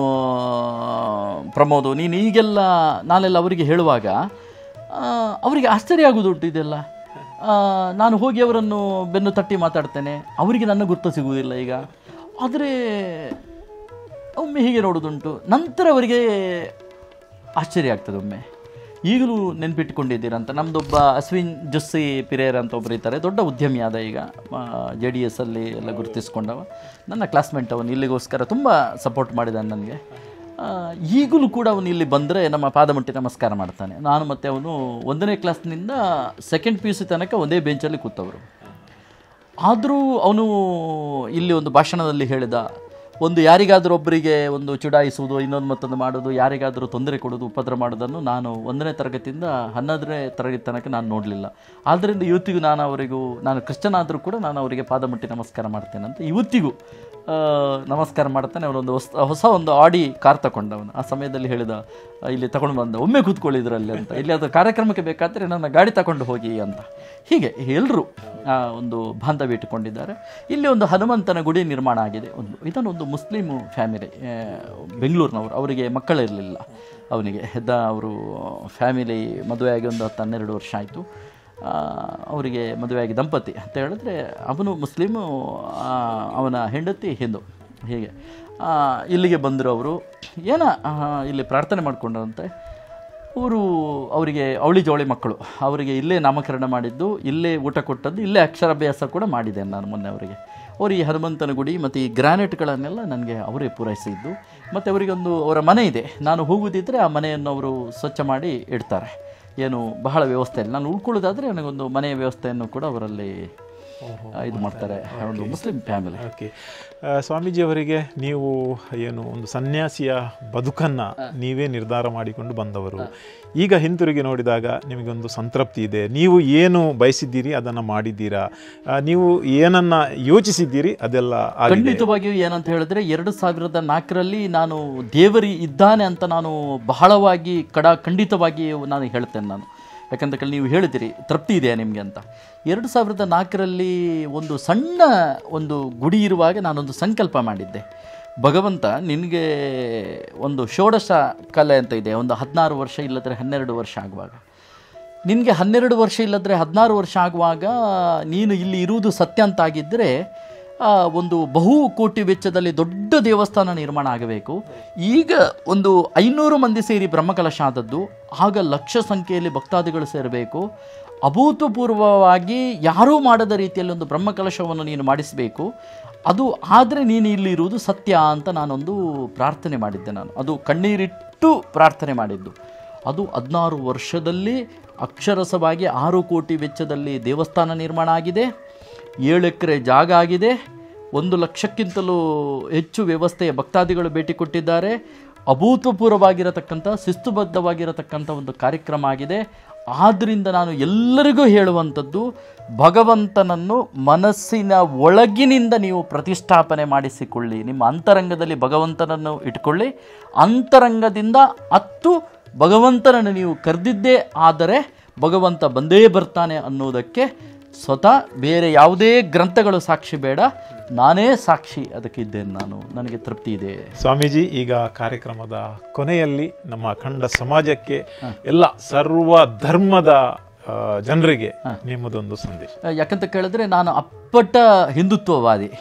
ಪ್ರಮೋದು ನೀನು ಈಗೆಲ್ಲ ನಾನೆಲ್ಲ ಅವರಿಗೆ ಹೇಳುವಾಗ ಆ, ಅವರಿಗೆ ಆಶ್ಚರ್ಯ ಆಗೋದುಂಟು ಇದೆಲ್ಲ ಆ, ನಾನು ಹೋಗಿ ಅವರನ್ನು ಬೆನ್ನು ತಟ್ಟಿ ಮಾತಾಡ್ತೇನೆ ಅವರಿಗೆ ನನ್ನ ಗುರ್ತು ಸಿಗುವುದಿಲ್ಲ ಈಗ ಆದರೆ ಒಮ್ಮೆ ಹೀಗೆ ನೋಡೋದುಂಟು ನಂತರ ಅವರಿಗೆ ಆಶ್ಚರ್ಯ ಆಗ್ತದೆ ಒಮ್ಮೆ ಈಗಲೂ ನೆನ್ಪಿಟ್ಕೊಂಡಿದ್ದೀರಾ ಅಂತ ನಮ್ಮದೊಬ್ಬ ಅಶ್ವಿನ್ ಜೊಸ್ಸಿ ಪಿರೇರ್ ಅಂತ ಒಬ್ಬರು ಇದ್ದಾರೆ ದೊಡ್ಡ ಉದ್ಯಮಿ ಆದ ಈಗ ಜೆ ಡಿ ಎಸ್ ಅಲ್ಲಿ ಎಲ್ಲ ಗುರುತಿಸ್ಕೊಂಡವ ನನ್ನ ಕ್ಲಾಸ್ಮೇಟ್ ಅವನು ಇಲ್ಲಿಗೋಸ್ಕರ ತುಂಬ ಸಪೋರ್ಟ್ ಮಾಡಿದ್ದಾನೆ ನನಗೆ ಆ, ಈಗಲೂ ಕೂಡ ಅವನು ಇಲ್ಲಿ ಬಂದರೆ ನಮ್ಮ ಪಾದಮುಟ್ಟಿ ನಮಸ್ಕಾರ ಮಾಡ್ತಾನೆ ನಾನು ಮತ್ತು ಅವನು ಒಂದನೇ ಕ್ಲಾಸ್ನಿಂದ ಸೆಕೆಂಡ್ ಪಿ ಯು ಸಿ ತನಕ ಒಂದೇ ಬೆಂಚಲ್ಲಿ ಕೂತವರು ಆದರೂ ಅವನು ಇಲ್ಲಿ ಒಂದು ಭಾಷಣದಲ್ಲಿ ಹೇಳಿದ ಒಂದು ಯಾರಿಗಾದರೂ ಒಬ್ಬರಿಗೆ ಒಂದು ಚುಡಾಯಿಸುವುದು ಇನ್ನೊಂದು ಮತ್ತೊಂದು ಮಾಡೋದು ಯಾರಿಗಾದರೂ ತೊಂದರೆ ಕೊಡೋದು ಉಪದ್ರ ಮಾಡೋದನ್ನು ನಾನು ಒಂದನೇ ತರಗತಿಯಿಂದ ಹನ್ನೊಂದನೇ ತರಗತಿ ತನಕ ನಾನು ನೋಡಲಿಲ್ಲ ಆದ್ದರಿಂದ ಇವತ್ತಿಗೂ ನಾನು ಅವರಿಗೂ ನಾನು ಕ್ರಿಶ್ಚನ್ ಆದರೂ ಕೂಡ ನಾನು ಅವರಿಗೆ ಪಾದ ಮುಟ್ಟಿ ನಮಸ್ಕಾರ ಮಾಡ್ತೇನೆ ಅಂತ ಇವತ್ತಿಗೂ ಆ, ನಮಸ್ಕಾರ ಮಾಡ್ತಾನೆ ಅವನೊಂದು ಹೊಸ ಹೊಸ ಒಂದು ಆಡಿ ಕಾರ್ ತಗೊಂಡವನು ಆ ಸಮಯದಲ್ಲಿ ಹೇಳಿದ "ಆ, ಇಲ್ಲಿ ತಗೊಂಡು ಬಂದ ಒಮ್ಮೆ ಕೂತ್ಕೊಳ್ಳಿ ಇದರಲ್ಲಿ ಅಂತ ಇಲ್ಲಿ ಅದು ಕಾರ್ಯಕ್ರಮಕ್ಕೆ ಬೇಕಾದರೆ ನನ್ನ ಗಾಡಿ ತಗೊಂಡು ಹೋಗಿ ಅಂತ ಹೀಗೆ ಎಲ್ಲರೂ ಒಂದು ಬಾಂಧವ್ಯ ಇಟ್ಟುಕೊಂಡಿದ್ದಾರೆ ಇಲ್ಲಿ ಒಂದು ಹನುಮಂತನ ಗುಡಿ ನಿರ್ಮಾಣ ಆಗಿದೆ ಒಂದು ಇದನ್ನು ಒಂದು ಮುಸ್ಲಿಮು ಫ್ಯಾಮಿಲಿ ಬೆಂಗಳೂರಿನವರು ಅವರಿಗೆ ಮಕ್ಕಳಿರಲಿಲ್ಲ ಅವನಿಗೆ ಹೆದ್ದ ಅವರು ಫ್ಯಾಮಿಲಿ ಮದುವೆಯಾಗಿ ಒಂದು ಹತ್ತು ಹನ್ನೆರಡು ವರ್ಷ ಆಯಿತು ಆ, ಅವರಿಗೆ ಮದುವೆಯಾಗಿ ದಂಪತಿ ಅಂತ ಹೇಳಿದ್ರೆ ಅವನು ಮುಸ್ಲಿಮು ಆ, ಅವನ ಹೆಂಡತಿ ಹಿಂದೂ ಹೀಗೆ ಆ, ಇಲ್ಲಿಗೆ ಬಂದರು ಅವರು ಏನ ಆ, ಇಲ್ಲಿ ಪ್ರಾರ್ಥನೆ ಮಾಡಿಕೊಂಡ್ರಂತೆ ಅವರು ಅವರಿಗೆ ಅವಳಿ ಜವಳಿ ಮಕ್ಕಳು ಅವರಿಗೆ ಇಲ್ಲೇ ನಾಮಕರಣ ಮಾಡಿದ್ದು ಇಲ್ಲೇ ಊಟ ಕೊಟ್ಟದ್ದು ಇಲ್ಲೇ ಅಕ್ಷರಾಭ್ಯಾಸ ಕೂಡ ಮಾಡಿದ್ದೇನೆ ನಾನು ಮೊನ್ನೆ ಅವರಿಗೆ ಅವರು ಈ ಹನುಮಂತನ ಗುಡಿ ಮತ್ತು ಈ ಗ್ರಾನೈಟ್ಗಳನ್ನೆಲ್ಲ ನನಗೆ ಅವರೇ ಪೂರೈಸಿದ್ದು ಮತ್ತು ಅವರಿಗೊಂದು ಅವರ ಮನೆ ಇದೆ ನಾನು ಹೋಗುವುದಿದ್ದರೆ ಆ ಮನೆಯನ್ನು ಅವರು ಸ್ವಚ್ಛ ಮಾಡಿ ಇಡ್ತಾರೆ ಏನು ಬಹಳ ವ್ಯವಸ್ಥೆ ಇಲ್ಲ ನಾನು ಉಳ್ಕೊಳ್ಳೋದಾದರೆ ನನಗೊಂದು ಮನೆಯ ವ್ಯವಸ್ಥೆಯನ್ನು ಕೂಡ ಅವರಲ್ಲಿ ಆ, ಇದು ಮಾಡ್ತಾರೆ ಒಂದು ಮುಸ್ಲಿಂ ಫ್ಯಾಮಿಲಿ ಓಕೆ ಆ, ಸ್ವಾಮೀಜಿ ಅವರಿಗೆ ನೀವು ಏನು ಒಂದು ಸನ್ಯಾಸಿಯ ಬದುಕನ್ನು ನೀವೇ ನಿರ್ಧಾರ ಮಾಡಿಕೊಂಡು ಬಂದವರು ಈಗ ಹಿಂತಿರುಗಿ ನೋಡಿದಾಗ ನಿಮಗೊಂದು ಸಂತೃಪ್ತಿ ಇದೆ ನೀವು ಏನು ಬಯಸಿದ್ದೀರಿ ಅದನ್ನು ಮಾಡಿದ್ದೀರಾ ಆ, ನೀವು ಏನನ್ನ ಯೋಚಿಸಿದ್ದೀರಿ ಅದೆಲ್ಲ ಆಗಿದೆ ಖಂಡಿತವಾಗಿಯೂ ಏನಂತ ಹೇಳಿದ್ರೆ ಎರಡು ಸಾವಿರದ ನಾಲ್ಕರಲ್ಲಿ ನಾನು ದೇವರಿ ಇದ್ದಾನೆ ಅಂತ ನಾನು ಬಹಳವಾಗಿ ಕಡ ಖಂಡಿತವಾಗಿ ನಾನು ಹೇಳ್ತೇನೆ ನಾನು ಯಾಕಂತ ನೀವು ಹೇಳಿದಿರಿ ತೃಪ್ತಿ ಇದೆಯಾ ನಿಮಗೆ ಅಂತ ಎರಡು ಸಾವಿರದ ನಾಲ್ಕರಲ್ಲಿ ಒಂದು ಸಣ್ಣ ಒಂದು ಗುಡಿ ಇರುವಾಗ ನಾನೊಂದು ಸಂಕಲ್ಪ ಮಾಡಿದ್ದೆ ಭಗವಂತ ನಿನಗೆ ಒಂದು ಷೋಡಶ ಕಲೆ ಅಂತ ಇದೆ ಒಂದು ಹದಿನಾರು ವರ್ಷ ಇಲ್ಲದ್ರೆ ಹನ್ನೆರಡು ವರ್ಷ ಆಗುವಾಗ ನಿನಗೆ ಹನ್ನೆರಡು ವರ್ಷ ಇಲ್ಲದ್ರೆ ಹದಿನಾರು ವರ್ಷ ಆಗುವಾಗ ನೀನು ಇಲ್ಲಿ ಇರುವುದು ಸತ್ಯ ಅಂತಾಗಿದ್ದರೆ ಆ, ಒಂದು ಬಹು ಕೋಟಿ ವೆಚ್ಚದಲ್ಲಿ ದೊಡ್ಡ ದೇವಸ್ಥಾನ ನಿರ್ಮಾಣ ಆಗಬೇಕು ಈಗ ಒಂದು ಐನೂರು ಮಂದಿ ಸೇರಿ ಬ್ರಹ್ಮಕಲಶ ಆದದ್ದು ಆಗ ಲಕ್ಷ ಸಂಖ್ಯೆಯಲ್ಲಿ ಭಕ್ತಾದಿಗಳು ಸೇರಬೇಕು ಅಭೂತಪೂರ್ವವಾಗಿ ಯಾರೂ ಮಾಡದ ರೀತಿಯಲ್ಲಿ ಒಂದು ಬ್ರಹ್ಮಕಲಶವನ್ನು ನೀನು ಮಾಡಿಸಬೇಕು ಅದು ಆದರೆ ನೀನು ಇಲ್ಲಿ ಇರುವುದು ಸತ್ಯ ಅಂತ ನಾನೊಂದು ಪ್ರಾರ್ಥನೆ ಮಾಡಿದ್ದೆ ನಾನು ಅದು ಕಣ್ಣೀರಿಟ್ಟು ಪ್ರಾರ್ಥನೆ ಮಾಡಿದ್ದು ಅದು ಹದಿನಾರು ವರ್ಷದಲ್ಲಿ ಅಕ್ಷರಸವಾಗಿ ಆರು ಕೋಟಿ ವೆಚ್ಚದಲ್ಲಿ ದೇವಸ್ಥಾನ ನಿರ್ಮಾಣ ಆಗಿದೆ ಏಳು ಎಕರೆ ಜಾಗ ಆಗಿದೆ ಒಂದು ಲಕ್ಷಕ್ಕಿಂತಲೂ ಹೆಚ್ಚು ವ್ಯವಸ್ಥೆಯ ಭಕ್ತಾದಿಗಳು ಭೇಟಿ ಕೊಟ್ಟಿದ್ದಾರೆ ಅಭೂತಪೂರ್ವವಾಗಿರತಕ್ಕಂಥ ಶಿಸ್ತುಬದ್ಧವಾಗಿರತಕ್ಕಂಥ ಒಂದು ಕಾರ್ಯಕ್ರಮ ಆಗಿದೆ ಆದ್ದರಿಂದ ನಾನು ಎಲ್ಲರಿಗೂ ಹೇಳುವಂಥದ್ದು ಭಗವಂತನನ್ನು ಮನಸ್ಸಿನ ಒಳಗಿನಿಂದ ನೀವು ಪ್ರತಿಷ್ಠಾಪನೆ ಮಾಡಿಸಿಕೊಳ್ಳಿ ನಿಮ್ಮ ಅಂತರಂಗದಲ್ಲಿ ಭಗವಂತನನ್ನು ಇಟ್ಕೊಳ್ಳಿ ಅಂತರಂಗದಿಂದ ಹತ್ತು ಭಗವಂತನನ್ನು ನೀವು ಕರೆದಿದ್ದೇ ಆದರೆ ಭಗವಂತ ಬಂದೇ ಬರ್ತಾನೆ ಅನ್ನೋದಕ್ಕೆ ಸ್ವತಃ ಬೇರೆ ಯಾವುದೇ ಗ್ರಂಥಗಳು ಸಾಕ್ಷಿ ಬೇಡ ನಾನೇ ಸಾಕ್ಷಿ ಅದಕ್ಕೆ ಇದ್ದೇನೆ ನಾನು ನನಗೆ ತೃಪ್ತಿ ಇದೆ ಸ್ವಾಮೀಜಿ ಈಗ ಕಾರ್ಯಕ್ರಮದ ಕೊನೆಯಲ್ಲಿ ನಮ್ಮ ಅಖಂಡ ಸಮಾಜಕ್ಕೆ ಎಲ್ಲ ಸರ್ವ ಧರ್ಮದ ಆ, ಜನರಿಗೆ ನಿಮ್ಮದೊಂದು ಸಂದೇಶ ಯಾಕಂತ ಕೇಳಿದ್ರೆ ನಾನು ಅಪ್ಪಟ ಹಿಂದುತ್ವವಾದಿ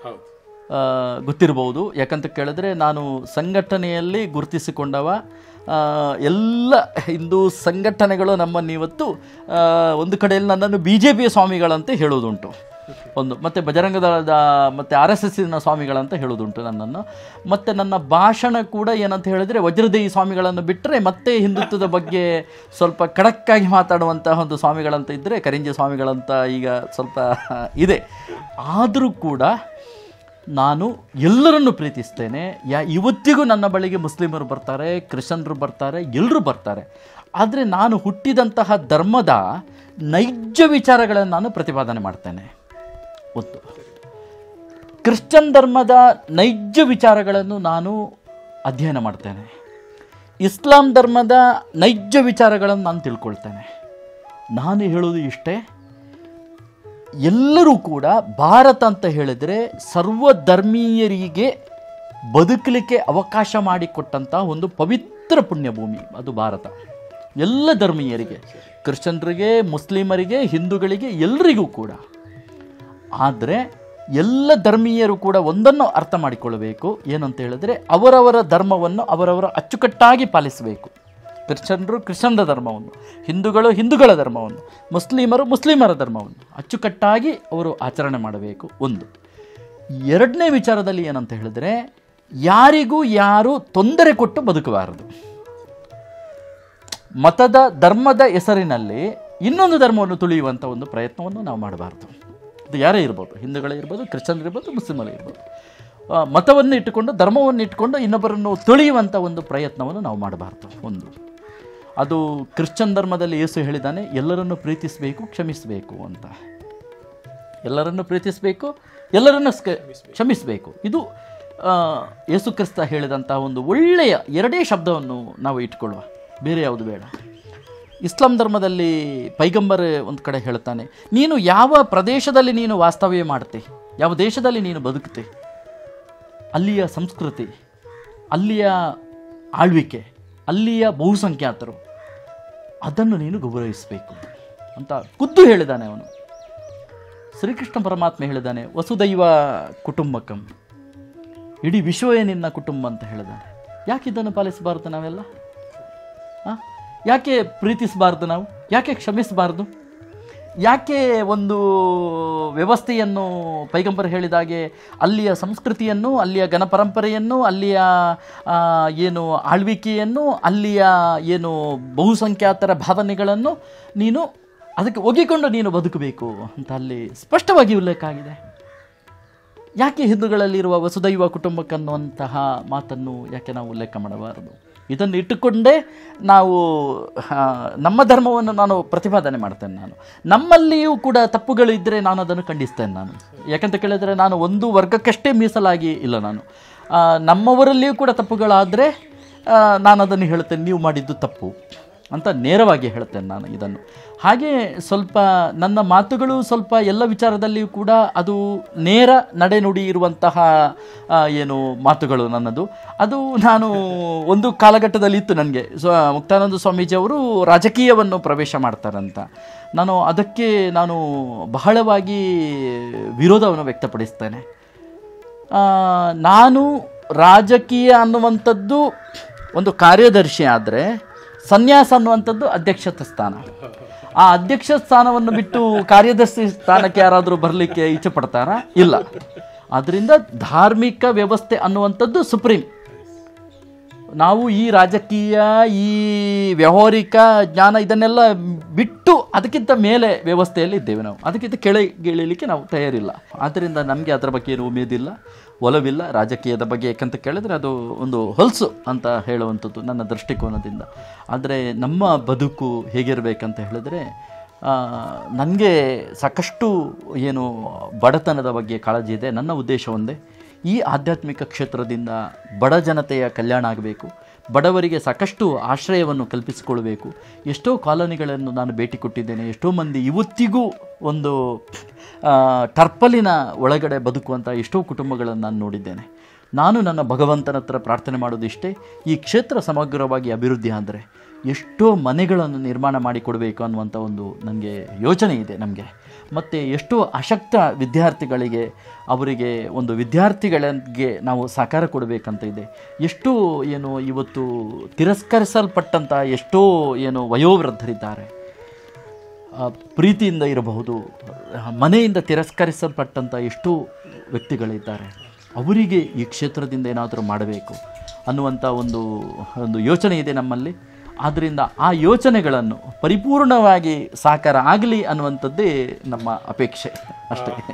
ಆ, ಗೊತ್ತಿರಬಹುದು ಯಾಕಂತ ಕೇಳಿದ್ರೆ ನಾನು ಸಂಘಟನೆಯಲ್ಲಿ ಗುರುತಿಸಿಕೊಂಡವ ಆ, ಎಲ್ಲ ಹಿಂದೂ ಸಂಘಟನೆಗಳು ನಮ್ಮನ್ನು ಇವತ್ತು ಆ, ಒಂದು ಕಡೆಯಲ್ಲಿ ನನ್ನನ್ನು ಬಿ ಜೆ ಪಿಯ ಸ್ವಾಮಿಗಳಂತ ಹೇಳೋದುಂಟು ಒಂದು ಮತ್ತು ಬಜರಂಗದಳದ ಮತ್ತು ಆರ್ ಎಸ್ ಎಸ್ಸಿನ ಸ್ವಾಮಿಗಳಂತ ಹೇಳೋದುಂಟು ನನ್ನನ್ನು ಮತ್ತು ನನ್ನ ಭಾಷಣ ಕೂಡ ಏನಂತ ಹೇಳಿದರೆ ವಜ್ರದೇಹಿ ಸ್ವಾಮಿಗಳನ್ನು ಬಿಟ್ಟರೆ ಮತ್ತೆ ಹಿಂದುತ್ವದ ಬಗ್ಗೆ ಸ್ವಲ್ಪ ಖಡಕ್ಕಾಗಿ ಮಾತಾಡುವಂತಹ ಒಂದು ಸ್ವಾಮಿಗಳಂತ ಇದ್ದರೆ ಕರಿಂಜೆ ಸ್ವಾಮಿಗಳಂತ ಈಗ ಸ್ವಲ್ಪ ಇದೆ ಆದರೂ ಕೂಡ ನಾನು ಎಲ್ಲರನ್ನು ಪ್ರೀತಿಸ್ತೇನೆ ಯಾ ಇವತ್ತಿಗೂ ನನ್ನ ಬಳಿಗೆ ಮುಸ್ಲಿಮರು ಬರ್ತಾರೆ ಕ್ರಿಶ್ಚನ್ರು ಬರ್ತಾರೆ ಎಲ್ಲರೂ ಬರ್ತಾರೆ ಆದರೆ ನಾನು ಹುಟ್ಟಿದಂತಹ ಧರ್ಮದ ನೈಜ ವಿಚಾರಗಳನ್ನು ನಾನು ಪ್ರತಿಪಾದನೆ ಮಾಡ್ತೇನೆ ಒಂದು ಕ್ರಿಶ್ಚನ್ ಧರ್ಮದ ನೈಜ ವಿಚಾರಗಳನ್ನು ನಾನು ಅಧ್ಯಯನ ಮಾಡ್ತೇನೆ ಇಸ್ಲಾಂ ಧರ್ಮದ ನೈಜ ವಿಚಾರಗಳನ್ನು ನಾನು ತಿಳ್ಕೊಳ್ತೇನೆ ನಾನು ಹೇಳೋದು ಇಷ್ಟೇ ಎಲ್ಲರೂ ಕೂಡ ಭಾರತ ಅಂತ ಹೇಳಿದರೆ ಸರ್ವಧರ್ಮೀಯರಿಗೆ ಬದುಕಲಿಕ್ಕೆ ಅವಕಾಶ ಮಾಡಿಕೊಟ್ಟಂಥ ಒಂದು ಪವಿತ್ರ ಪುಣ್ಯಭೂಮಿ ಅದು ಭಾರತ ಎಲ್ಲ ಧರ್ಮೀಯರಿಗೆ ಕ್ರಿಶ್ಚನ್ರಿಗೆ ಮುಸ್ಲಿಮರಿಗೆ ಹಿಂದೂಗಳಿಗೆ ಎಲ್ಲರಿಗೂ ಕೂಡ ಆದರೆ ಎಲ್ಲ ಧರ್ಮೀಯರು ಕೂಡ ಒಂದನ್ನು ಅರ್ಥ ಮಾಡಿಕೊಳ್ಳಬೇಕು ಏನಂತ ಹೇಳಿದ್ರೆ ಅವರವರ ಧರ್ಮವನ್ನು ಅವರವರ ಅಚ್ಚುಕಟ್ಟಾಗಿ ಪಾಲಿಸಬೇಕು ಕ್ರಿಶ್ಚನ್ರು ಕ್ರಿಶ್ಚನ್ರ ಧರ್ಮವನ್ನು ಹಿಂದೂಗಳು ಹಿಂದೂಗಳ ಧರ್ಮವನ್ನು ಮುಸ್ಲಿಮರು ಮುಸ್ಲಿಮರ ಧರ್ಮವನ್ನು ಅಚ್ಚುಕಟ್ಟಾಗಿ ಅವರು ಆಚರಣೆ ಮಾಡಬೇಕು ಒಂದು ಎರಡನೇ ವಿಚಾರದಲ್ಲಿ ಏನಂತ ಹೇಳಿದ್ರೆ ಯಾರಿಗೂ ಯಾರು ತೊಂದರೆ ಕೊಟ್ಟು ಬದುಕಬಾರದು ಮತದ ಧರ್ಮದ ಹೆಸರಿನಲ್ಲಿ ಇನ್ನೊಂದು ಧರ್ಮವನ್ನು ತುಳಿಯುವಂಥ ಒಂದು ಪ್ರಯತ್ನವನ್ನು ನಾವು ಮಾಡಬಾರ್ದು ಅದು ಯಾರೇ ಇರ್ಬೋದು ಹಿಂದೂಗಳೇ ಇರ್ಬೋದು ಕ್ರಿಶ್ಚನ್ ಇರ್ಬೋದು ಮುಸ್ಲಿಮರೇ ಇರ್ಬೋದು ಆ, ಮತವನ್ನು ಇಟ್ಟುಕೊಂಡು ಧರ್ಮವನ್ನು ಇಟ್ಟುಕೊಂಡು ಇನ್ನೊಬ್ಬರನ್ನು ತುಳಿಯುವಂಥ ಒಂದು ಪ್ರಯತ್ನವನ್ನು ನಾವು ಮಾಡಬಾರ್ದು ಒಂದು ಅದು ಕ್ರಿಶ್ಚನ್ ಧರ್ಮದಲ್ಲಿ ಯೇಸು ಹೇಳಿದ್ದಾನೆ ಎಲ್ಲರನ್ನು ಪ್ರೀತಿಸಬೇಕು ಕ್ಷಮಿಸಬೇಕು ಅಂತ ಎಲ್ಲರನ್ನು ಪ್ರೀತಿಸಬೇಕು ಎಲ್ಲರನ್ನು ಸ್ಕ- ಕ್ಷಮಿಸಬೇಕು ಇದು ಆ, ಯೇಸು ಕ್ರಿಸ್ತ ಹೇಳಿದಂಥ ಒಂದು ಒಳ್ಳೆಯ ಎರಡೇ ಶಬ್ದವನ್ನು ನಾವು ಇಟ್ಕೊಳ್ಳುವ ಬೇರೆ ಯಾವುದು ಬೇಡ ಇಸ್ಲಾಂ ಧರ್ಮದಲ್ಲಿ ಪೈಗಂಬರ್ ಒಂದು ಕಡೆ ಹೇಳ್ತಾನೆ ನೀನು ಯಾವ ಪ್ರದೇಶದಲ್ಲಿ ನೀನು ವಾಸ್ತವ್ಯ ಮಾಡ್ತೆ ಯಾವ ದೇಶದಲ್ಲಿ ನೀನು ಬದುಕುತ್ತೆ ಅಲ್ಲಿಯ ಸಂಸ್ಕೃತಿ ಅಲ್ಲಿಯ ಆಳ್ವಿಕೆ ಅಲ್ಲಿಯ ಬಹುಸಂಖ್ಯಾತರು ಅದನ್ನು ನೀನು ಗೌರವಿಸಬೇಕು ಅಂತ ಖುದ್ದು ಹೇಳಿದ್ದಾನೆ ಅವನು ಶ್ರೀಕೃಷ್ಣ ಪರಮಾತ್ಮ ಹೇಳಿದ್ದಾನೆ ವಸುದೈವ ಕುಟುಂಬಕಂ ಇಡೀ ವಿಶ್ವವೇ ನಿನ್ನ ಕುಟುಂಬ ಅಂತ ಹೇಳಿದ್ದಾನೆ ಯಾಕೆ ಇದನ್ನು ಪಾಲಿಸಬಾರ್ದು ನಾವೆಲ್ಲ ಆ? ಯಾಕೆ ಪ್ರೀತಿಸಬಾರ್ದು ನಾವು ಯಾಕೆ ಕ್ಷಮಿಸಬಾರ್ದು ಯಾಕೆ ಒಂದು ವ್ಯವಸ್ಥೆಯನ್ನು ಪೈಗಂಬರ್ ಹೇಳಿದಾಗೆ ಅಲ್ಲಿಯ ಸಂಸ್ಕೃತಿಯನ್ನು ಅಲ್ಲಿಯ ಗಣಪರಂಪರೆಯನ್ನು ಅಲ್ಲಿಯ ಆ, ಏನು ಆಳ್ವಿಕೆಯನ್ನು ಅಲ್ಲಿಯ ಏನು ಬಹುಸಂಖ್ಯಾತರ ಭಾವನೆಗಳನ್ನು ನೀನು ಅದಕ್ಕೆ ಒಗ್ಗಿಕೊಂಡು ನೀನು ಬದುಕಬೇಕು ಅಂತ ಅಲ್ಲಿ ಸ್ಪಷ್ಟವಾಗಿ ಉಲ್ಲೇಖ ಆಗಿದೆ ಯಾಕೆ ಹಿಂದೂಗಳಲ್ಲಿರುವ ವಸುದೈವ ಕುಟುಂಬಕ್ಕನ್ನುವಂತಹ ಮಾತನ್ನು ಯಾಕೆ ನಾವು ಉಲ್ಲೇಖ ಮಾಡಬಾರದು ಇದನ್ನು ಇಟ್ಟುಕೊಂಡೇ ನಾವು ಆ, ನಮ್ಮ ಧರ್ಮವನ್ನು ನಾನು ಪ್ರತಿಪಾದನೆ ಮಾಡ್ತೇನೆ ನಾನು ನಮ್ಮಲ್ಲಿಯೂ ಕೂಡ ತಪ್ಪುಗಳು ಇದ್ದರೆ ನಾನು ಅದನ್ನು ಖಂಡಿಸ್ತೇನೆ ನಾನು ಯಾಕಂತ ಕೇಳಿದರೆ ನಾನು ಒಂದು ವರ್ಗಕ್ಕಷ್ಟೇ ಮೀಸಲಾಗಿ ಇಲ್ಲ ನಾನು ಆ, ನಮ್ಮವರಲ್ಲಿಯೂ ಕೂಡ ತಪ್ಪುಗಳಾದರೆ ನಾನು ಅದನ್ನು ಹೇಳ್ತೇನೆ ನೀವು ಮಾಡಿದ್ದು ತಪ್ಪು ಅಂತ ನೇರವಾಗಿ ಹೇಳ್ತೇನೆ ನಾನು ಇದನ್ನು ಹಾಗೆ ಸ್ವಲ್ಪ ನನ್ನ ಮಾತುಗಳು ಸ್ವಲ್ಪ ಎಲ್ಲ ವಿಚಾರದಲ್ಲಿಯೂ ಕೂಡ ಅದು ನೇರ ನಡೆನುಡಿ ಇರುವಂತಹ ಆ, ಏನು ಮಾತುಗಳು ನನ್ನದು ಅದು ನಾನು ಒಂದು ಕಾಲಘಟ್ಟದಲ್ಲಿ ಇತ್ತು ನನಗೆ ಸ್ವ ಮುಕ್ತಾನಂದ ಸ್ವಾಮೀಜಿ ಅವರು ರಾಜಕೀಯವನ್ನು ಪ್ರವೇಶ ಮಾಡ್ತಾರಂತ ನಾನು ಅದಕ್ಕೆ ನಾನು ಬಹಳವಾಗಿ ವಿರೋಧವನ್ನು ವ್ಯಕ್ತಪಡಿಸ್ತೇನೆ ಆ, ನಾನು ರಾಜಕೀಯ ಅನ್ನುವಂಥದ್ದು ಒಂದು ಕಾರ್ಯದರ್ಶಿ ಆದರೆ ಸನ್ಯಾಸ ಅನ್ನುವಂಥದ್ದು ಅಧ್ಯಕ್ಷತ ಸ್ಥಾನ ಆ ಅಧ್ಯಕ್ಷ ಸ್ಥಾನವನ್ನು ಬಿಟ್ಟು ಕಾರ್ಯದರ್ಶಿ ಸ್ಥಾನಕ್ಕೆ ಯಾರಾದರೂ ಬರಲಿಕ್ಕೆ ಇಚ್ಛೆ ಪಡ್ತಾರಾ ಇಲ್ಲ ಆದ್ದರಿಂದ ಧಾರ್ಮಿಕ ವ್ಯವಸ್ಥೆ ಅನ್ನುವಂಥದ್ದು ಸುಪ್ರೀಂ ನಾವು ಈ ರಾಜಕೀಯ ಈ ವ್ಯಾವಹಾರಿಕ ಜ್ಞಾನ ಇದನ್ನೆಲ್ಲ ಬಿಟ್ಟು ಅದಕ್ಕಿಂತ ಮೇಲೆ ವ್ಯವಸ್ಥೆಯಲ್ಲಿ ಇದ್ದೇವೆ ನಾವು ಅದಕ್ಕಿಂತ ಕೆಳಗಿಳಿಲಿಕ್ಕೆ ನಾವು ತಯಾರಿಲ್ಲ ಆದ್ದರಿಂದ ನಮಗೆ ಅದರ ಬಗ್ಗೆ ಏನು ಉಮೇದಿಲ್ಲ ಒಲವಿಲ್ಲ ರಾಜಕೀಯದ ಬಗ್ಗೆ ಯಾಕಂತ ಕೇಳಿದ್ರೆ ಅದು ಒಂದು ಹೊಲಸು ಅಂತ ಹೇಳುವಂಥದ್ದು ನನ್ನ ದೃಷ್ಟಿಕೋನದಿಂದ ಆದರೆ ನಮ್ಮ ಬದುಕು ಹೇಗಿರಬೇಕಂತ ಹೇಳಿದ್ರೆ ನನಗೆ ಸಾಕಷ್ಟು ಏನು ಬಡತನದ ಬಗ್ಗೆ ಕಾಳಜಿ ಇದೆ ನನ್ನ ಉದ್ದೇಶ ಒಂದೇ ಈ ಆಧ್ಯಾತ್ಮಿಕ ಕ್ಷೇತ್ರದಿಂದ ಬಡ ಜನತೆಯ ಕಲ್ಯಾಣ ಆಗಬೇಕು ಬಡವರಿಗೆ ಸಾಕಷ್ಟು ಆಶ್ರಯವನ್ನು ಕಲ್ಪಿಸಿಕೊಳ್ಬೇಕು ಎಷ್ಟೋ ಕಾಲೋನಿಗಳನ್ನು ನಾನು ಭೇಟಿ ಕೊಟ್ಟಿದ್ದೇನೆ ಎಷ್ಟೋ ಮಂದಿ ಇವತ್ತಿಗೂ ಒಂದು ಆ, ಟರ್ಪಲಿನ ಒಳಗಡೆ ಬದುಕುವಂಥ ಎಷ್ಟೋ ಕುಟುಂಬಗಳನ್ನು ನಾನು ನೋಡಿದ್ದೇನೆ ನಾನು ನನ್ನ ಭಗವಂತನ ಹತ್ರ ಪ್ರಾರ್ಥನೆ ಮಾಡೋದಿಷ್ಟೇ ಈ ಕ್ಷೇತ್ರ ಸಮಗ್ರವಾಗಿ ಅಭಿವೃದ್ಧಿ ಆದರೆ ಎಷ್ಟೋ ಮನೆಗಳನ್ನು ನಿರ್ಮಾಣ ಮಾಡಿಕೊಡಬೇಕು ಅನ್ನುವಂಥ ಒಂದು ನನಗೆ ಯೋಚನೆ ಇದೆ ನಮಗೆ ಮತ್ತು ಎಷ್ಟೋ ಅಶಕ್ತ ವಿದ್ಯಾರ್ಥಿಗಳಿಗೆ ಅವರಿಗೆ ಒಂದು ವಿದ್ಯಾರ್ಥಿಗಳಿಗೆ ನಾವು ಸಹಕಾರ ಕೊಡಬೇಕಂತ ಇದೆ ಎಷ್ಟೋ ಏನು ಇವತ್ತು ತಿರಸ್ಕರಿಸಲ್ಪಟ್ಟಂಥ ಎಷ್ಟೋ ಏನು ವಯೋವೃದ್ಧರಿದ್ದಾರೆ ಆ, ಪ್ರೀತಿಯಿಂದ ಇರಬಹುದು ಆ, ಮನೆಯಿಂದ ತಿರಸ್ಕರಿಸಲ್ಪಟ್ಟಂಥ ಎಷ್ಟೋ ವ್ಯಕ್ತಿಗಳಿದ್ದಾರೆ ಅವರಿಗೆ ಈ ಕ್ಷೇತ್ರದಿಂದ ಏನಾದರೂ ಮಾಡಬೇಕು ಅನ್ನುವಂಥ ಒಂದು ಒಂದು ಯೋಚನೆ ಇದೆ ನಮ್ಮಲ್ಲಿ ಆದ್ದರಿಂದ ಆ ಯೋಚನೆಗಳನ್ನು ಪರಿಪೂರ್ಣವಾಗಿ ಸಾಕಾರ ಆಗಲಿ ಅನ್ನುವಂಥದ್ದೇ ನಮ್ಮ ಅಪೇಕ್ಷೆ ಅಷ್ಟೇ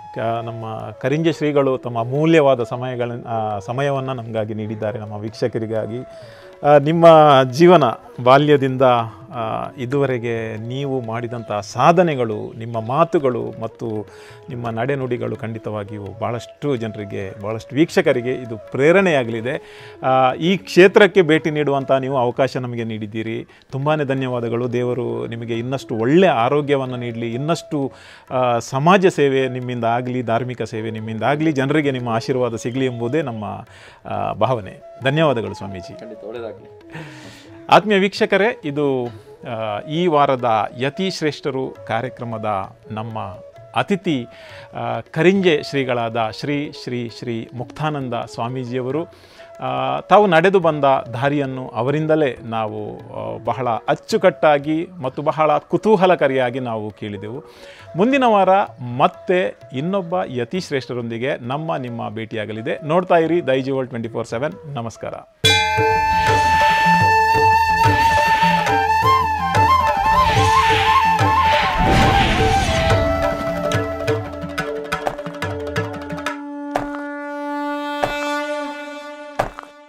ಕ ನಮ್ಮ ಕರಿಂಜೆ ಶ್ರೀಗಳು ತಮ್ಮ ಅಮೂಲ್ಯವಾದ ಸಮಯಗಳ ಸಮಯವನ್ನು ನಮಗಾಗಿ ನೀಡಿದ್ದಾರೆ ನಮ್ಮ ವೀಕ್ಷಕರಿಗಾಗಿ ಆ, ನಿಮ್ಮ ಜೀವನ ಬಾಲ್ಯದಿಂದ ಆ, ಇದುವರೆಗೆ ನೀವು ಮಾಡಿದಂಥ ಸಾಧನೆಗಳು ನಿಮ್ಮ ಮಾತುಗಳು ಮತ್ತು ನಿಮ್ಮ ನಡೆನುಡಿಗಳು ಖಂಡಿತವಾಗಿಯೂ ಭಾಳಷ್ಟು ಜನರಿಗೆ ಭಾಳಷ್ಟು ವೀಕ್ಷಕರಿಗೆ ಇದು ಪ್ರೇರಣೆಯಾಗಲಿದೆ ಆ, ಈ ಕ್ಷೇತ್ರಕ್ಕೆ ಭೇಟಿ ನೀಡುವಂಥ ನೀವು ಅವಕಾಶ ನಮಗೆ ನೀಡಿದ್ದೀರಿ ತುಂಬಾ ಧನ್ಯವಾದಗಳು ದೇವರು ನಿಮಗೆ ಇನ್ನಷ್ಟು ಒಳ್ಳೆಯ ಆರೋಗ್ಯವನ್ನು ನೀಡಲಿ ಇನ್ನಷ್ಟು ಆ, ಸಮಾಜ ಸೇವೆ ನಿಮ್ಮಿಂದ ಆಗಲಿ ಧಾರ್ಮಿಕ ಸೇವೆ ನಿಮ್ಮಿಂದ ಆಗಲಿ ಜನರಿಗೆ ನಿಮ್ಮ ಆಶೀರ್ವಾದ ಸಿಗಲಿ ಎಂಬುದೇ ನಮ್ಮ ಆ, ಭಾವನೆ ಧನ್ಯವಾದಗಳು ಸ್ವಾಮೀಜಿ ಖಂಡಿತ ಒಳ್ಳೆಯದಾಗಲಿ ಆತ್ಮೀಯ ವೀಕ್ಷಕರೇ ಇದು ಆ, ಈ ವಾರದ ಯತಿ ಶ್ರೇಷ್ಠರು ಕಾರ್ಯಕ್ರಮದ ನಮ್ಮ ಅತಿಥಿ ಆ, ಕರಿಂಜೆ ಶ್ರೀಗಳಾದ ಶ್ರೀ ಶ್ರೀ ಶ್ರೀ ಮುಕ್ತಾನಂದ ಸ್ವಾಮೀಜಿಯವರು ಆ, ತಾವು ನಡೆದು ಬಂದ ದಾರಿಯನ್ನು ಅವರಿಂದಲೇ ನಾವು ಆ, ಬಹಳ ಅಚ್ಚುಕಟ್ಟಾಗಿ ಮತ್ತು ಬಹಳ ಕುತೂಹಲಕಾರಿಯಾಗಿ ನಾವು ಕೇಳಿದೆವು ಮುಂದಿನ ವಾರ ಮತ್ತೆ ಇನ್ನೊಬ್ಬ ಯತಿ ಶ್ರೇಷ್ಠರೊಂದಿಗೆ ನಮ್ಮ ನಿಮ್ಮ ಭೇಟಿಯಾಗಲಿದೆ ನೋಡ್ತಾ ಇರಿ Daiji world twenty four seven ನಮಸ್ಕಾರ